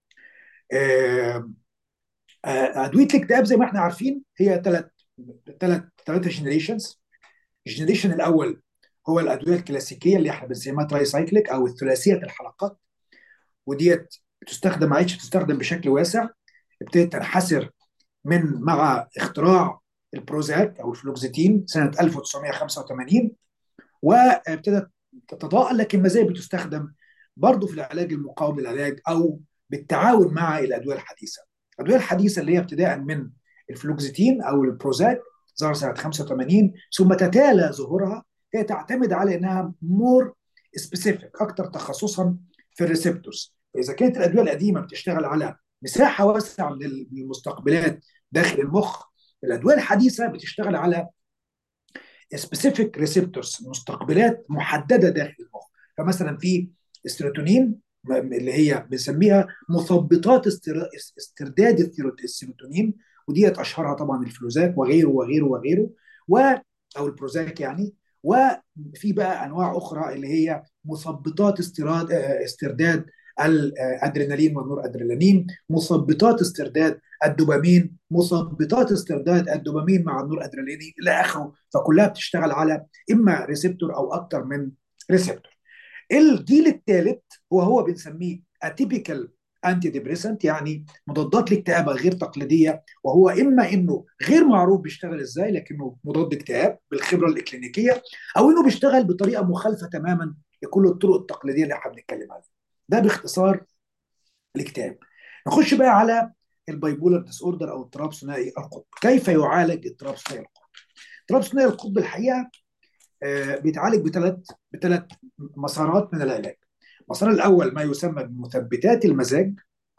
S2: آه، آه، ادويه الاكتئاب زي ما احنا عارفين هي ثلاث ثلاث ثلاثه جنريشنز الجنريشن الاول هو الادويه الكلاسيكيه اللي احنا بنسميها تراي سايكليك او الثلاثيه الحلقات وديت بتستخدم ما عادش تستخدم بشكل واسع ابتدت تنحسر من مع اختراع البروزاك او الفلوكسيتين سنه 1985 وابتدت تتضاءل لكن ما زالت بتستخدم برضه في العلاج المقاوم للعلاج او بالتعاون مع الادويه الحديثه. الادويه الحديثه اللي هي ابتداء من الفلوكسيتين او البروزاك ظهر سنه 85 ثم تتالى ظهورها هي تعتمد على انها مور سبيسيفيك اكثر تخصصا في الريسبتورز فاذا كانت الادويه القديمه بتشتغل على مساحه واسعه من المستقبلات داخل المخ الادويه الحديثه بتشتغل على سبيسيفيك ريسبتورز مستقبلات محدده داخل المخ فمثلا في السيروتونين اللي هي بنسميها مثبطات استر- استرداد الثيرو- السيروتونين وديت اشهرها طبعا الفلوزاك وغيره وغيره وغيره و او البروزاك يعني وفي بقى انواع اخرى اللي هي مثبطات استيراد آه، استرداد الادرينالين والنور ادرينالين مثبطات استرداد الدوبامين مثبطات استرداد الدوبامين مع النور ادرينالين الى اخره فكلها بتشتغل على اما ريسبتور او اكتر من ريسبتور الجيل الثالث هو هو بنسميه اتيبيكال انتي ديبريسنت يعني مضادات الاكتئاب غير تقليديه وهو اما انه غير معروف بيشتغل ازاي لكنه مضاد اكتئاب بالخبره الاكلينيكيه او انه بيشتغل بطريقه مخالفه تماما لكل الطرق التقليديه اللي احنا بنتكلم عليها ده باختصار الاكتئاب نخش بقى على البايبولر ديس اوردر او اضطراب ثنائي القطب كيف يعالج اضطراب ثنائي القطب اضطراب ثنائي القطب الحقيقه آه، بيتعالج بثلاث بثلاث مسارات من العلاج المسار الاول ما يسمى بمثبتات المزاج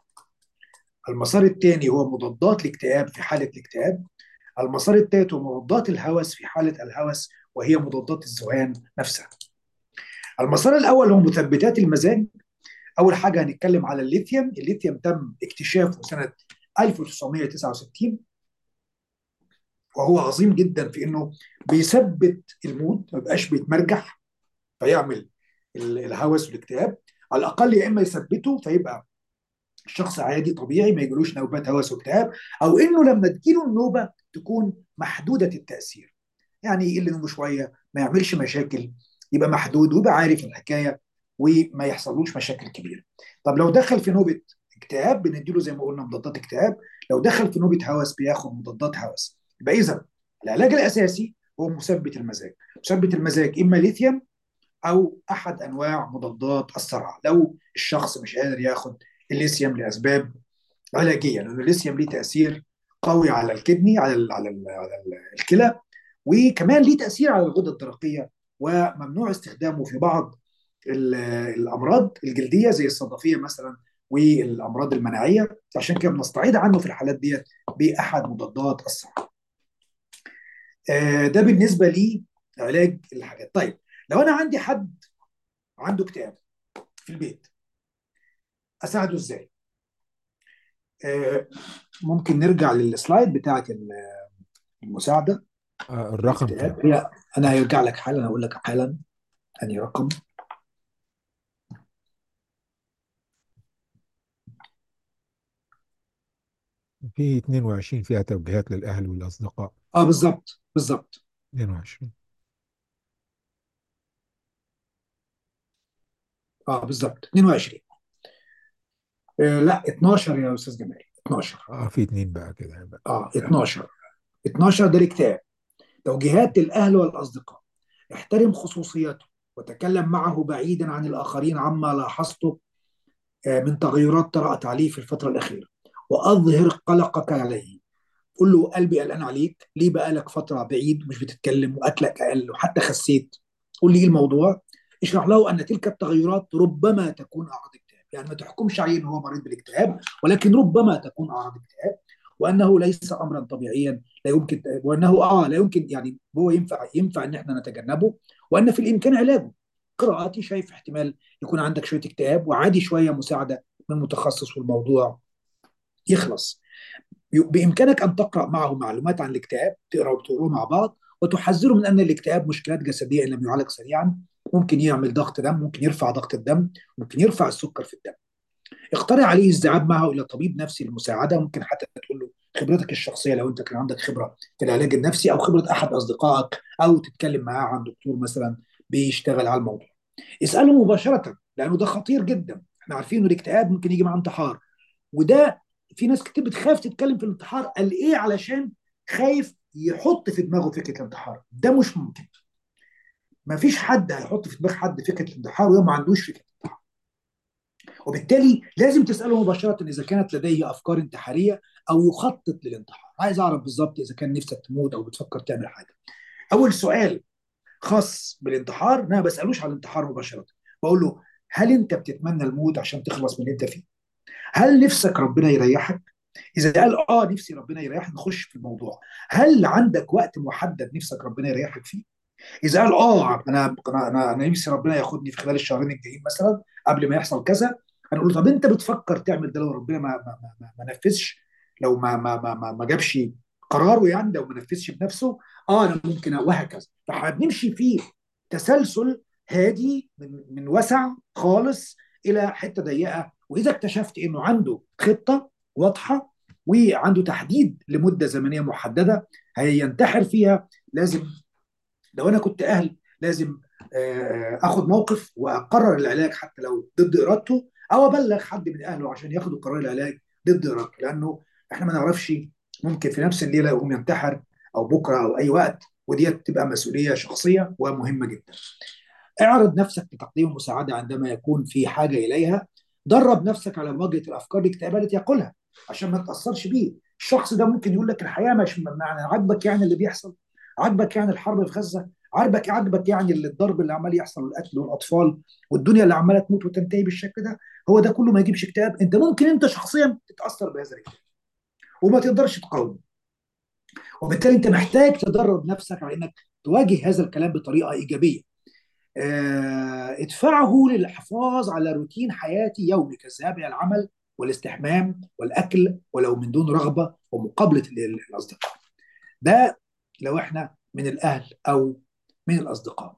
S2: المسار الثاني هو مضادات الاكتئاب في حاله الاكتئاب المسار الثالث هو مضادات الهوس في حاله الهوس وهي مضادات الذهان نفسها المسار الاول هو مثبتات المزاج اول حاجه هنتكلم على الليثيوم الليثيوم تم اكتشافه سنه 1969 وهو عظيم جدا في انه بيثبت المود ما بيبقاش بيتمرجح فيعمل ال- الهوس والاكتئاب على الاقل يا اما يثبته فيبقى شخص عادي طبيعي ما يجيلوش نوبات هوس واكتئاب او انه لما تجيله النوبه تكون محدوده التاثير يعني يقل نومه شويه ما يعملش مشاكل يبقى محدود ويبقى عارف الحكايه وما يحصلوش مشاكل كبيره طب لو دخل في نوبه اكتئاب بنديله زي ما قلنا مضادات اكتئاب لو دخل في نوبه هوس بياخد مضادات هوس يبقى اذا العلاج الاساسي هو مثبت المزاج مثبت المزاج اما ليثيوم او احد انواع مضادات الصرع لو الشخص مش قادر ياخد الليثيوم لاسباب علاجيه لان الليثيوم ليه تاثير قوي على الكدني على ال على ال على ال الكلى وكمان ليه تاثير على الغده الدرقيه وممنوع استخدامه في بعض ال- الامراض الجلديه زي الصدفيه مثلا والامراض المناعيه عشان كده بنستعيد عنه في الحالات ديت باحد مضادات الصرع. آه، ده بالنسبه لي علاج الحاجات طيب لو انا عندي حد عنده اكتئاب في البيت اساعده ازاي آه، ممكن نرجع للسلايد بتاعه المساعده
S1: آه،
S2: في
S1: الرقم كام
S2: الاكتئاب هي انا هيرجع لك حالا هقول لك حالا اني رقم
S1: في 22 فيها توجيهات للأهل والأصدقاء
S2: اه بالظبط بالظبط
S1: 22
S2: اه بالظبط 22 آه لا 12 يا استاذ جمال 12
S1: اه في اتنين بقى كده يبقى
S2: اه 12 12 ده الاكتئاب توجيهات للاهل والاصدقاء احترم خصوصيته وتكلم معه بعيدا عن الاخرين عما لاحظته آه، من تغيرات طرأت عليه في الفترة الأخيرة وأظهر قلقك عليه قول له قلبي قلقان عليك ليه بقالك فترة بعيد مش بتتكلم وأكلك أقل وحتى خسيت قول لي إيه الموضوع اشرح له أن تلك التغيرات ربما تكون أعراض اكتئاب يعني ما تحكمش عليه أن هو مريض بالاكتئاب ولكن ربما تكون أعراض اكتئاب وأنه ليس أمرا طبيعيا لا يمكن وأنه آه لا يمكن يعني هو ينفع ينفع أن احنا نتجنبه وأن في الإمكان علاجه قراءاتي شايف احتمال يكون عندك شويه اكتئاب وعادي شويه مساعده من متخصص والموضوع يخلص بامكانك ان تقرا معه معلومات عن الاكتئاب تقرا وتقروا مع بعض وتحذره من ان الاكتئاب مشكلات جسديه ان لم يعالج سريعا ممكن يعمل ضغط دم ممكن يرفع ضغط الدم ممكن يرفع السكر في الدم اقترح عليه الذهاب معه الى طبيب نفسي للمساعده ممكن حتى تقول له خبرتك الشخصيه لو انت كان عندك خبره في العلاج النفسي او خبره احد اصدقائك او تتكلم معاه عن دكتور مثلا بيشتغل على الموضوع اساله مباشره لانه ده خطير جدا احنا عارفين ان الاكتئاب ممكن يجي مع انتحار وده في ناس كتير بتخاف تتكلم في الانتحار قال ايه علشان خايف يحط في دماغه فكره الانتحار ده مش ممكن ما فيش حد هيحط في دماغ حد فكره الانتحار وهو ما عندوش فكره الانتحار وبالتالي لازم تساله مباشره اذا كانت لديه افكار انتحاريه او يخطط للانتحار عايز اعرف بالظبط اذا كان نفسك تموت او بتفكر تعمل حاجه اول سؤال خاص بالانتحار انا ما بسالوش على الانتحار مباشره بقول له هل انت بتتمنى الموت عشان تخلص من اللي انت فيه هل نفسك ربنا يريحك اذا قال اه نفسي ربنا يريحك نخش في الموضوع هل عندك وقت محدد نفسك ربنا يريحك فيه اذا قال اه انا انا انا, أنا نفسي ربنا ياخدني في خلال الشهرين الجايين مثلا قبل ما يحصل كذا هنقول له طب انت بتفكر تعمل ده لو ربنا ما ما ما, ما, ما نفذش لو ما ما ما ما, ما جابش قراره يعني لو ما نفذش بنفسه اه انا ممكن وهكذا فبنمشي فيه تسلسل هادي من من وسع خالص الى حته ضيقه واذا اكتشفت انه عنده خطه واضحه وعنده تحديد لمده زمنيه محدده هينتحر فيها لازم لو انا كنت اهل لازم آه، اخد موقف واقرر العلاج حتى لو ضد ارادته او ابلغ حد من اهله عشان ياخدوا قرار العلاج ضد ارادته لانه احنا ما نعرفش ممكن في نفس الليله يقوم ينتحر او بكره او اي وقت ودي تبقى مسؤوليه شخصيه ومهمه جدا. اعرض نفسك لتقديم المساعده عندما يكون في حاجه اليها. درب نفسك على مواجهه الافكار الاكتئابيه التي يقولها عشان ما تاثرش بيه. الشخص ده ممكن يقول لك الحياه مش معنى عاجبك يعني اللي بيحصل عاجبك يعني الحرب في غزه عاجبك عاجبك يعني اللي الضرب اللي عمال يحصل والقتل والاطفال والدنيا اللي عماله تموت وتنتهي بالشكل ده هو ده كله ما يجيبش اكتئاب انت ممكن انت شخصيا تتاثر بهذا الاكتئاب وما تقدرش تقاومه وبالتالي انت محتاج تدرب نفسك على انك تواجه هذا الكلام بطريقه ايجابيه آه، ادفعه للحفاظ على روتين حياتي يومي كالذهاب الى العمل والاستحمام والاكل ولو من دون رغبه ومقابله الاصدقاء ده لو احنا من الاهل او من الاصدقاء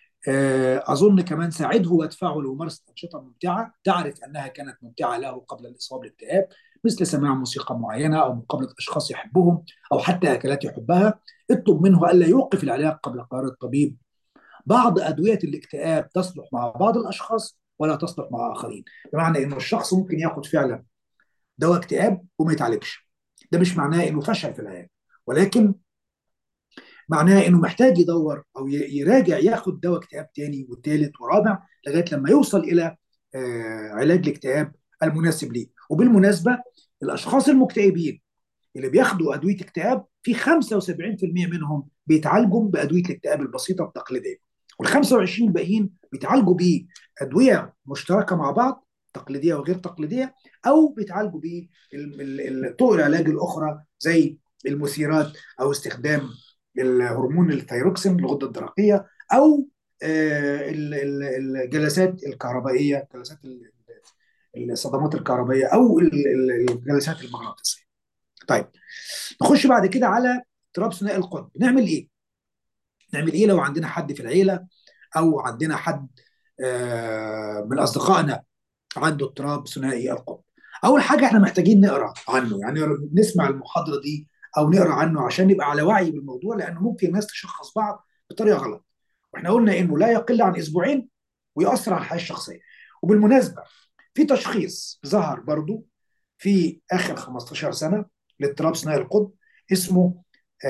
S2: اظن كمان ساعده وادفعه لممارسه انشطه ممتعه تعرف انها كانت ممتعه له قبل الاصابه بالاكتئاب مثل سماع موسيقى معينه او مقابله اشخاص يحبهم او حتى اكلات يحبها اطلب منه الا يوقف العلاج قبل قرار الطبيب بعض ادويه الاكتئاب تصلح مع بعض الاشخاص ولا تصلح مع اخرين بمعنى انه الشخص ممكن ياخد فعلا دواء اكتئاب وما يتعالجش ده مش معناه انه فشل في العلاج ولكن معناها انه محتاج يدور او يراجع ياخد دواء اكتئاب تاني وثالث ورابع لغايه لما يوصل الى علاج الاكتئاب المناسب ليه وبالمناسبه الاشخاص المكتئبين اللي بياخدوا ادويه اكتئاب في 75% منهم بيتعالجوا بادويه الاكتئاب البسيطه التقليديه وال 25 الباقيين بيتعالجوا بادويه مشتركه مع بعض تقليديه وغير تقليديه او بيتعالجوا بطرق العلاج الاخرى زي المثيرات او استخدام الهرمون الثيروكسين الغده الدرقيه او آه، ال- ال- الجلسات الكهربائيه جلسات ال- الصدمات الكهربائيه او ال- ال- الجلسات المغناطيسيه. طيب نخش بعد كده على اضطراب ثنائي القطب نعمل ايه؟ نعمل ايه لو عندنا حد في العيله او عندنا حد آه، من اصدقائنا عنده اضطراب ثنائي القطب اول حاجه احنا محتاجين نقرا عنه يعني نسمع المحاضره دي او نقرا عنه عشان نبقى على وعي بالموضوع لانه ممكن الناس تشخص بعض بطريقه غلط واحنا قلنا انه لا يقل عن اسبوعين ويؤثر على الحياه الشخصيه وبالمناسبه في تشخيص ظهر برضو في اخر 15 سنه لاضطراب ثنائي القطب اسمه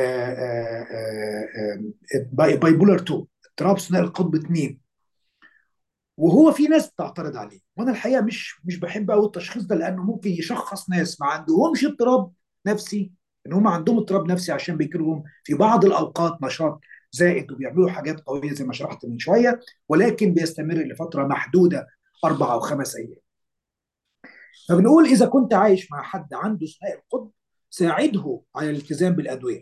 S2: باي بولر 2 اضطراب ثنائي القطب 2 وهو في ناس بتعترض عليه وانا الحقيقه مش مش بحب قوي التشخيص ده لانه ممكن يشخص ناس ما عندهمش اضطراب نفسي ان هم عندهم اضطراب نفسي عشان بيجيلهم في بعض الاوقات نشاط زائد وبيعملوا حاجات قويه زي ما شرحت من شويه ولكن بيستمر لفتره محدوده اربع او خمس ايام فبنقول اذا كنت عايش مع حد عنده ثنائي القطب ساعده على الالتزام بالادويه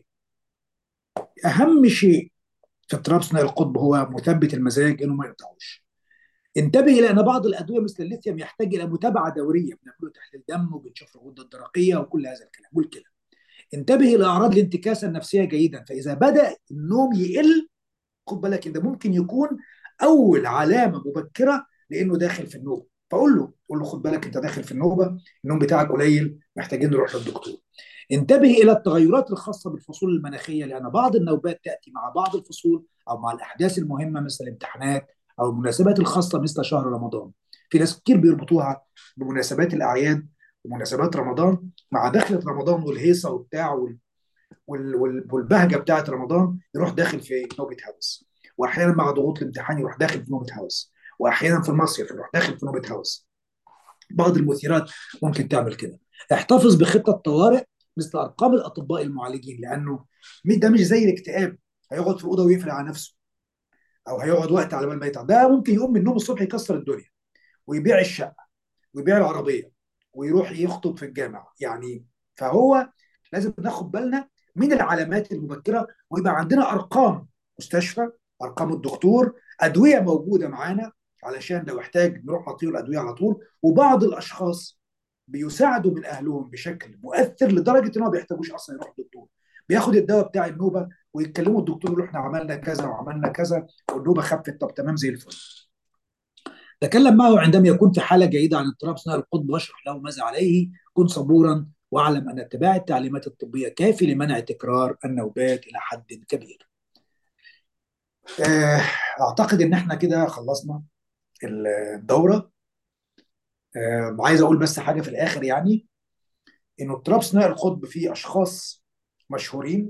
S2: اهم شيء في اضطراب ثنائي القطب هو مثبت المزاج انه ما يقطعوش انتبه الى ان بعض الادويه مثل الليثيوم يحتاج الى متابعه دوريه بنعمله تحليل دم وبنشوف الغده الدرقيه وكل هذا الكلام والكلى انتبه الى اعراض الانتكاسه النفسيه جيدا فاذا بدا النوم يقل خد بالك ده ممكن يكون اول علامه مبكره لانه داخل في النوبه فقول له قول له خد بالك انت داخل في النوبه النوم بتاعك قليل محتاجين نروح للدكتور انتبه الى التغيرات الخاصه بالفصول المناخيه لان بعض النوبات تاتي مع بعض الفصول او مع الاحداث المهمه مثل الامتحانات او المناسبات الخاصه مثل شهر رمضان في ناس كتير بيربطوها بمناسبات الاعياد ومناسبات رمضان مع دخله رمضان والهيصه وبتاع وال... وال... وال... والبهجه بتاعت رمضان يروح داخل في نوبه هوس واحيانا مع ضغوط الامتحان يروح داخل في نوبه هوس واحيانا في المصيف يروح داخل في نوبه هوس بعض المثيرات ممكن تعمل كده احتفظ بخطه طوارئ مثل ارقام الاطباء المعالجين لانه ده مش زي الاكتئاب هيقعد في الاوضه ويقفل على نفسه او هيقعد وقت على بال ما يتعب ده ممكن يقوم من النوم الصبح يكسر الدنيا ويبيع الشقه ويبيع العربيه ويروح يخطب في الجامع يعني فهو لازم ناخد بالنا من العلامات المبكره ويبقى عندنا ارقام مستشفى ارقام الدكتور ادويه موجوده معانا علشان لو احتاج نروح نعطيه الادويه على طول وبعض الاشخاص بيساعدوا من اهلهم بشكل مؤثر لدرجه ان هو ما بيحتاجوش اصلا يروح للدكتور بياخد الدواء بتاع النوبه ويتكلموا الدكتور يقول احنا عملنا كذا وعملنا كذا والنوبه خفت طب تمام زي الفل تكلم معه عندما يكون في حاله جيده عن اضطراب ثنائي القطب واشرح له ماذا عليه كن صبورا واعلم ان اتباع التعليمات الطبيه كافي لمنع تكرار النوبات الى حد كبير. اعتقد ان احنا كده خلصنا الدوره. عايز اقول بس حاجه في الاخر يعني انه اضطراب ثنائي القطب فيه اشخاص مشهورين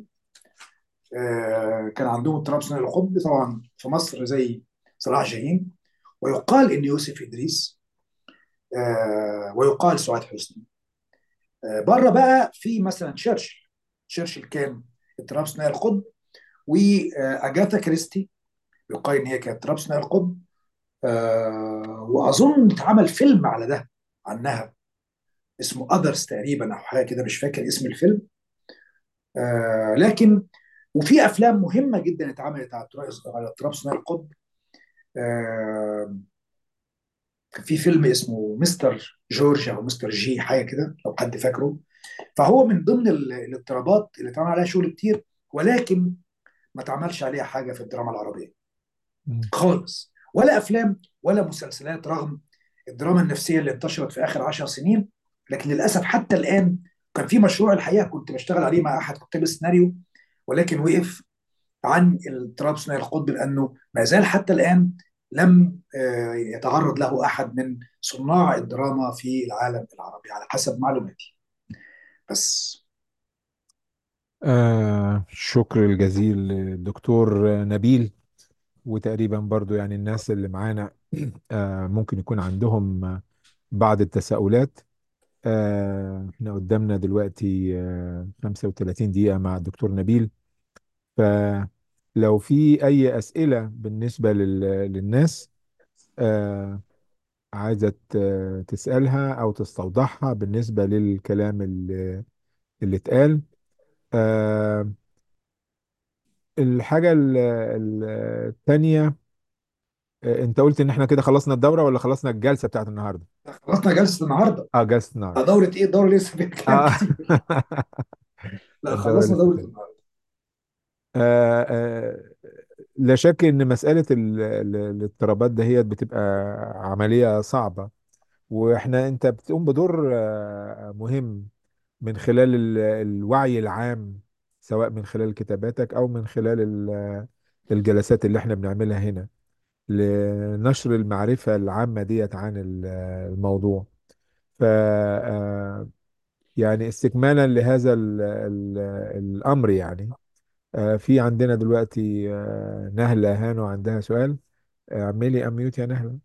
S2: كان عندهم اضطراب ثنائي القطب طبعا في مصر زي صلاح جاهين ويقال ان يوسف ادريس ويقال سعاد حسني بره بقى في مثلا تشرشل تشرشل كان اضطراب ثنائي القطب واجاثا كريستي يقال ان هي كانت اضطراب ثنائي القطب واظن اتعمل فيلم على ده عنها اسمه اذرز تقريبا او حاجه كده مش فاكر اسم الفيلم لكن وفي افلام مهمه جدا اتعملت على اضطراب ثنائي القطب كان في فيلم اسمه مستر جورج او مستر جي حاجه كده لو حد فاكره فهو من ضمن الاضطرابات اللي اتعمل عليها شغل كتير ولكن ما اتعملش عليها حاجه في الدراما العربيه خالص ولا افلام ولا مسلسلات رغم الدراما النفسيه اللي انتشرت في اخر عشر سنين لكن للاسف حتى الان كان في مشروع الحقيقه كنت بشتغل عليه مع احد كتاب السيناريو ولكن وقف عن الاضطراب ثنائي القطب لانه ما زال حتى الان لم يتعرض له احد من صناع الدراما في العالم العربي على حسب معلوماتي بس
S1: آه شكر الجزيل للدكتور نبيل وتقريبا برضو يعني الناس اللي معانا آه ممكن يكون عندهم بعض التساؤلات آه احنا قدامنا دلوقتي آه 35 دقيقة مع الدكتور نبيل فلو في أي أسئلة بالنسبة لل... للناس آه عايزة تسألها أو تستوضحها بالنسبة للكلام اللي, اللي اتقال آه الحاجة ال- ال- التانية آه، انت قلت ان احنا كده خلصنا الدورة ولا خلصنا الجلسة بتاعت النهاردة
S2: خلصنا جلسه النهارده
S1: اه جلسة
S2: ده
S1: النهاردة
S2: دوره ايه الدوره لسه فيها كلام
S1: اه
S2: كتير لا
S1: الدورة
S2: خلصنا
S1: لسه
S2: دوره
S1: فاتت
S2: النهارده
S1: آه آه لا شك ان مسألة ال- ال- الاضطرابات دهيت بتبقى عملية صعبة واحنا انت بتقوم بدور آه، مهم من خلال ال- الوعي العام سواء من خلال كتاباتك او من خلال ال- الجلسات اللي احنا بنعملها هنا لنشر المعرفة العامة ديت عن ال- الموضوع ف آه، يعني استكمالا لهذا ال ال الأمر يعني آه، في عندنا دلوقتي آه، نهلة هانو عندها سؤال آه، اعملي اميوت يا نهلة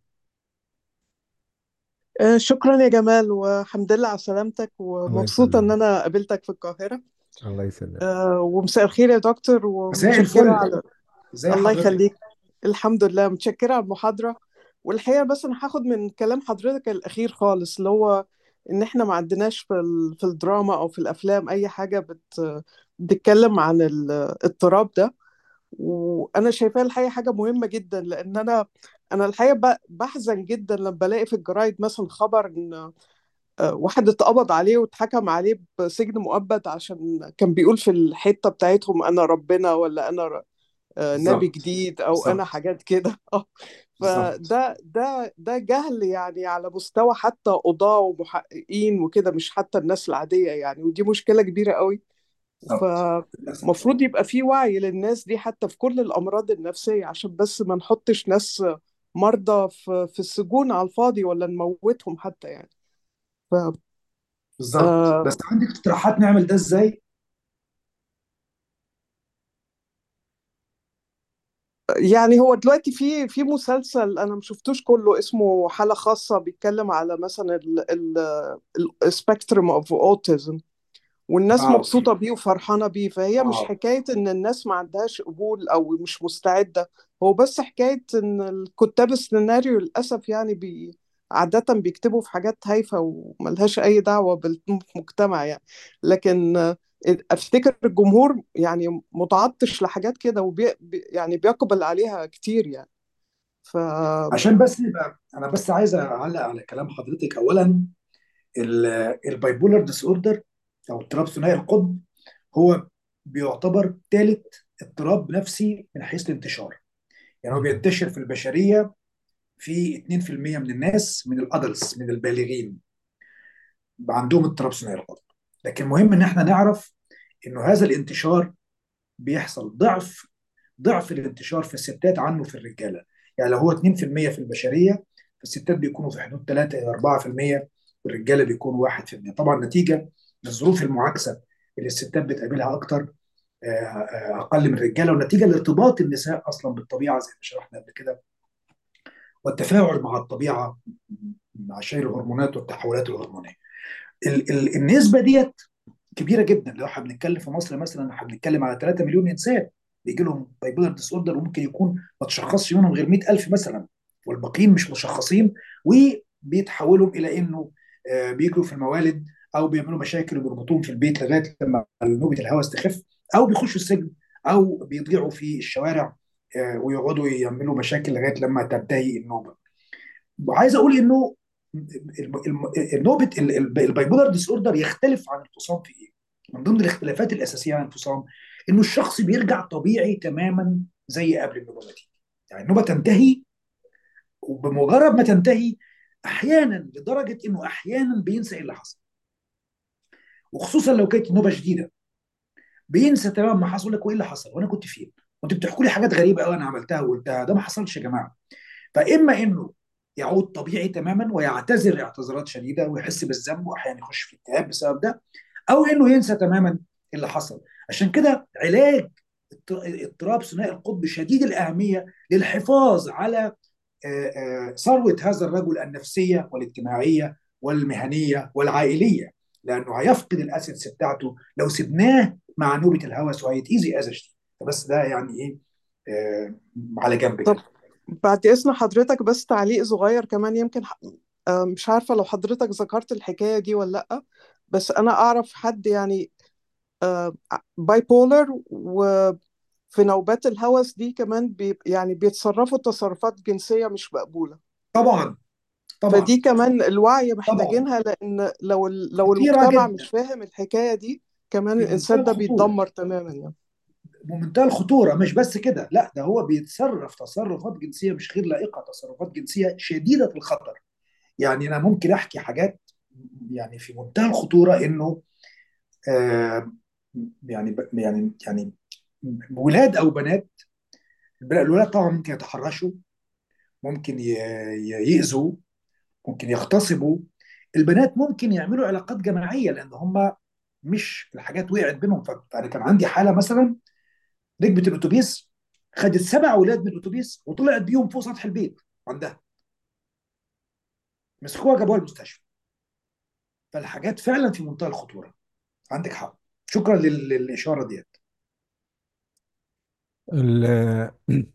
S3: آه، شكرا يا جمال وحمد لله على سلامتك
S1: الله
S3: ومبسوطة إن
S1: يسلمك
S3: أنا قابلتك في القاهرة
S1: الله يسلمك
S3: آه، ومساء الخير يا دكتور
S2: مساء
S3: ومتشكرة
S2: الفل
S3: على
S2: ازي
S3: الله
S2: حضرتك
S3: يخليك الحمد لله متشكرة على المحاضرة والحقيقة بس أنا هاخد من كلام حضرتك الأخير خالص اللي هو إن إحنا ما عندناش في ال- في الدراما أو في الأفلام أي حاجة بت بتتكلم عن الاضطراب ده وانا شايفاها الحقيقه حاجه مهمه جدا لان انا انا الحقيقه ب- بحزن جدا لما بلاقي في الجرايد مثلا خبر ان آه، واحد اتقبض عليه واتحكم عليه بسجن مؤبد عشان كان بيقول في الحته بتاعتهم انا ربنا ولا انا ر- آه، نبي
S2: بالظبط
S3: جديد او انا
S2: بالظبط
S3: حاجات كده اه
S2: بالظبط
S3: فده ده ده جهل يعني على مستوى حتى قضاة ومحققين وكده مش حتى الناس العادية يعني ودي مشكلة كبيرة قوي
S2: بالظبط للاسف
S3: فمفروض يبقى في وعي للناس دي حتى في كل الأمراض النفسية عشان بس ما نحطش ناس مرضى في في السجون على الفاضي ولا نموتهم حتى يعني ف
S2: بالظبط
S3: آه
S2: بس عندك اقتراحات نعمل ده ازاي
S3: يعني هو دلوقتي في في مسلسل انا ما شفتوش كله اسمه حالة خاصة بيتكلم على مثلا السبيكترم اوف اوتيزم والناس
S2: اه اوكي
S3: مبسوطة بيه وفرحانة بيه فهي مش
S2: اه
S3: حكاية إن الناس ما عندهاش قبول أو مش مستعدة هو بس حكاية إن الكتاب السيناريو للأسف يعني بي عادة بيكتبوا في حاجات هايفة وملهاش أي دعوة بالمجتمع يعني لكن آه، أفتكر الجمهور يعني متعطش لحاجات كده وبي بي- يعني بيقبل عليها كتير يعني ف
S2: عشان بس يبقى انا بس عايز اعلق على كلام حضرتك اولا البايبولار ديس اوردر او اضطراب ثنائي القطب هو بيعتبر ثالث اضطراب نفسي من حيث الانتشار يعني هو
S1: مم.
S2: بينتشر في البشريه في 2% من الناس من الادلتس من البالغين عندهم اضطراب ثنائي القطب لكن مهم ان احنا نعرف انه هذا الانتشار بيحصل ضعف ضعف الانتشار في الستات عنه في الرجاله يعني لو هو 2% في المية في البشريه فالستات بيكونوا في حدود 3 الى 4% والرجاله بيكونوا 1% طبعا نتيجه للظروف المعاكسه اللي الستات بتقابلها اكتر آه، آه، اقل من الرجاله ونتيجه لارتباط النساء اصلا بالطبيعه زي ما شرحنا قبل كده والتفاعل مع الطبيعه مع شيء الهرمونات والتحولات الهرمونيه ال ال النسبه ديت كبيره جدا لو احنا بنتكلم في مصر مثلا احنا بنتكلم على 3 مليون انسان بيجي لهم بايبولار ديس اوردر وممكن يكون ما تشخصش منهم غير 100000 مثلا والباقيين مش مشخصين وبيتحولوا الى انه آه، بيجروا في الموالد او بيعملوا مشاكل وبيربطوهم في البيت لغايه لما نوبه الهوس تخف او بيخشوا السجن او بيضيعوا في الشوارع آه، ويقعدوا يعملوا مشاكل لغايه لما تنتهي النوبه. وعايز اقول انه الم- الم- النوبه ال- ال- البايبولار ديس اوردر يختلف عن الفصام في ايه؟ من ضمن الاختلافات الاساسيه عن الفصام انه الشخص بيرجع طبيعي تماما زي قبل النوبه ما تيجي. يعني النوبه تنتهي وبمجرد ما تنتهي احيانا لدرجه انه احيانا بينسى ايه اللي حصل وخصوصا لو كانت النوبه شديده بينسى تماما ما حصل يقول لك وايه اللي حصل وانا كنت فين؟ وانتوا بتحكوا لي حاجات غريبه قوي انا عملتها وقلتها ده ما حصلش يا جماعه فاما انه يعود طبيعي تماما ويعتذر اعتذارات شديده ويحس بالذنب واحيانا يخش في اكتئاب بسبب ده او انه ينسى تماما اللي حصل عشان كده علاج اضط- اضطراب ثنائي القطب شديد الاهميه للحفاظ على آه، آه، ثروه هذا الرجل النفسيه والاجتماعيه والمهنيه والعائليه لانه هيفقد الاسيتس بتاعته لو سبناه مع نوبه الهوس وهيتاذي اذى شديد فبس ده يعني ايه آه، على جنب
S3: طب
S2: كده
S3: بعد إذن حضرتك بس تعليق صغير كمان يمكن ح- آه، مش عارفة لو حضرتك ذكرت الحكاية دي ولا لأ بس أنا أعرف حد يعني باي بولر وفي في نوبات الهوس دي كمان بي يعني بيتصرفوا تصرفات جنسية مش مقبولة
S2: طبعا طبعا
S3: فدي كمان الوعي
S2: طبعا
S3: محتاجينها لأن لو ال- لو
S2: خطيره
S3: المجتمع مش
S2: جدا
S3: فاهم الحكاية دي كمان
S2: في منتهى
S3: الإنسان ده
S2: الخطوره
S3: بيتدمر تماما يعني
S2: بمنتهى الخطوره مش بس كده لا ده هو بيتصرف تصرفات جنسيه مش غير لائقه تصرفات جنسيه شديده الخطر يعني انا ممكن احكي حاجات يعني في منتهى الخطوره انه آه يعني ب- يعني يعني ولاد او بنات الولاد طبعا ممكن يتحرشوا ممكن ي- ي- يأذوا ممكن يغتصبوا البنات ممكن يعملوا علاقات جماعيه لان هم مش الحاجات وقعت بينهم فانا كان عندي حاله مثلا ركبت الاتوبيس خدت سبع اولاد من الاتوبيس وطلعت بيهم فوق سطح البيت عندها مسكوها جابوها المستشفى فالحاجات فعلا في منتهى الخطوره عندك حق شكرا لل- للاشاره ديت
S1: ال-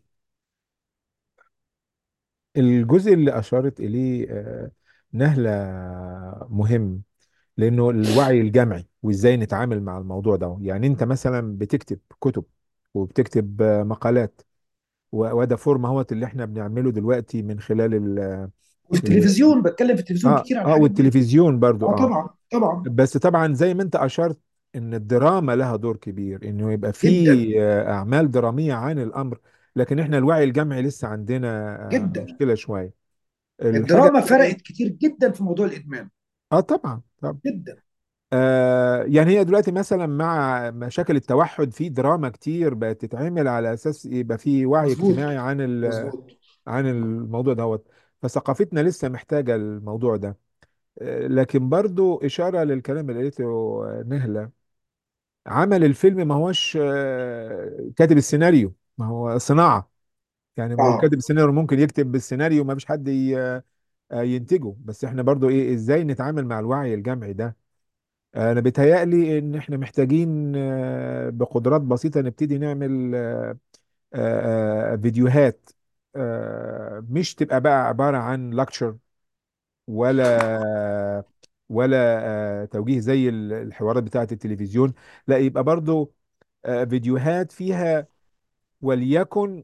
S1: الجزء اللي أشارت إليه آه، نهلة مهم لأنه الوعي الجمعي وإزاي نتعامل مع الموضوع ده يعني أنت مثلا بتكتب كتب وبتكتب آه، مقالات و- وده فورم اهوت اللي احنا بنعمله دلوقتي من خلال ال ال
S2: والتلفزيون بتكلم في التلفزيون
S1: اه
S2: كتير عن
S1: اه
S2: الحاجات دي
S1: والتلفزيون برضو
S2: اه
S1: اه
S2: طبعا طبعا
S1: بس طبعا زي ما انت اشرت ان الدراما لها دور كبير انه يبقى في
S2: جدا
S1: آه، اعمال درامية عن الامر لكن احنا الوعي الجمعي لسه عندنا آه،
S2: جدا
S1: مشكلة شوية الحاجة
S2: الدراما
S1: الثانية
S2: فرقت كتير جدا في موضوع الادمان
S1: اه طبعا طبعا
S2: جدا
S1: آه يعني هي دلوقتي مثلا مع مشاكل التوحد في دراما كتير بقت تتعمل على اساس يبقى في وعي
S2: مظبوط
S1: اجتماعي عن ال
S2: مظبوط
S1: عن الموضوع دوت فثقافتنا لسه محتاجة الموضوع ده آه، لكن برضو إشارة للكلام اللي قالته نهلة عمل الفيلم ما هوش آه، كاتب السيناريو ما هو صناعة يعني ما هو
S2: اه
S1: كاتب السيناريو ممكن يكتب بالسيناريو ما فيش حد ي- آه، ينتجه بس احنا برضو ايه ازاي نتعامل مع الوعي الجمعي ده انا بيتهيألي ان احنا محتاجين آه، بقدرات بسيطة نبتدي نعمل آه، آه، آه، فيديوهات آه، مش تبقى بقى عبارة عن lecture ولا ولا آه، توجيه زي ال- الحوارات بتاعة التلفزيون لا يبقى برضو آه، فيديوهات فيها وليكن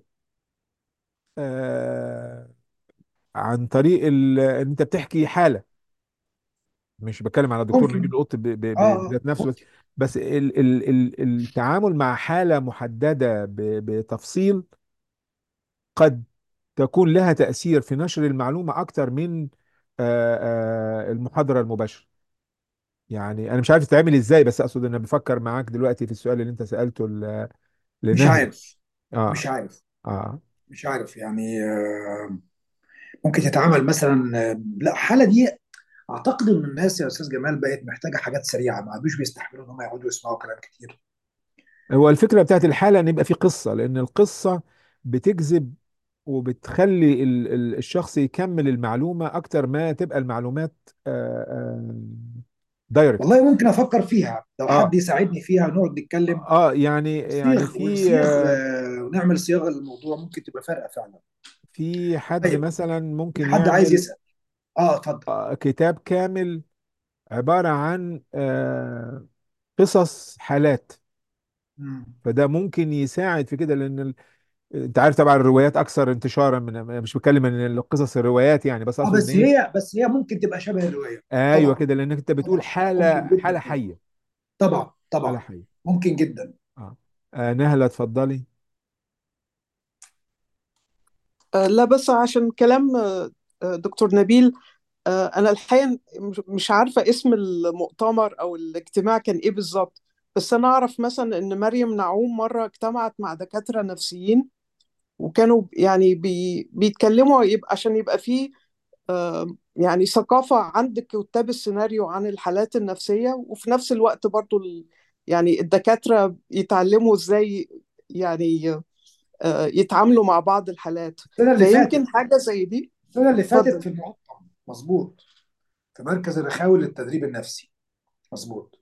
S1: آه، عن طريق ال- ان انت بتحكي حالة مش بتكلم على دكتور نبيل
S2: ممكن
S1: القط ب- ب-
S2: اه
S1: ب-
S2: اه
S1: بذات نفسه بس
S2: ممكن
S1: بس ال ال ال التعامل مع حالة محددة ب- بتفصيل قد تكون لها تأثير في نشر المعلومة أكتر من آه، آه، المحاضرة المباشرة يعني أنا مش عارف تتعمل إزاي بس أقصد إن بفكر معاك دلوقتي في السؤال اللي أنت سألته ل-
S2: مش
S1: لنهلة
S2: عارف
S1: آه
S2: مش عارف
S1: آه
S2: مش عارف يعني آه ممكن تتعامل مثلا آه، لا الحاله دي اعتقد ان الناس يا استاذ جمال بقت محتاجه حاجات سريعه ما عادوش بيستحملوا ان هم يقعدوا يسمعوا كلام كتير
S1: هو الفكرة بتاعت الحالة إن يبقى في قصة لأن القصة بتجذب وبتخلي ال- ال- الشخص يكمل المعلومة أكتر ما تبقى المعلومات دايركت
S2: والله ممكن افكر فيها لو حد
S1: اه
S2: يساعدني فيها نقعد نتكلم
S1: اه يعني يعني
S2: صيغ
S1: في
S2: ونصيغ
S1: آه،
S2: آه، ونعمل صياغه للموضوع ممكن تبقى فارقه فعلا
S1: في حد
S2: طيب
S1: مثلا
S2: في
S1: ممكن
S2: حد عايز
S1: يعمل
S2: يسال اه اتفضل
S1: آه، كتاب كامل عبارة عن آه، قصص حالات
S2: مم.
S1: فده ممكن يساعد في كده لأن ال... انت عارف طبعا الروايات اكثر انتشارا من أنا مش بتكلم ان القصص الروايات يعني بس
S2: اه
S1: اقصد ان
S2: بس
S1: ايه
S2: هي بس هي ممكن تبقى شبه الروايه
S1: ايوه
S2: طبعا
S1: كده لانك انت بتقول
S2: طبعا ممكن
S1: حالة
S2: جدا
S1: حالة
S2: طبعا
S1: حية
S2: طبعا
S1: حالة
S2: طبعا
S1: حية
S2: ممكن جدا
S1: اه, آه نهلة اتفضلي
S3: آه، لا بس عشان كلام آه، آه، دكتور نبيل آه، أنا الحقيقة مش مش عارفة اسم المؤتمر أو الاجتماع كان إيه بالظبط بس أنا أعرف مثلا إن مريم نعوم مرة اجتمعت مع دكاترة نفسيين وكانوا يعني بي بيتكلموا يبقى عشان يبقى فيه آه، يعني ثقافة عند كتاب السيناريو عن الحالات النفسية وفي نفس الوقت برضو ال يعني الدكاترة يتعلموا إزاي يعني آه، يتعاملوا مع بعض الحالات
S2: السنه اللي
S3: فيمكن
S2: فاتت
S3: حاجة زي دي
S2: السنه اللي فاتت
S3: اتفضل
S2: في المقطم مظبوط في مركز الرخاوي للتدريب النفسي مظبوط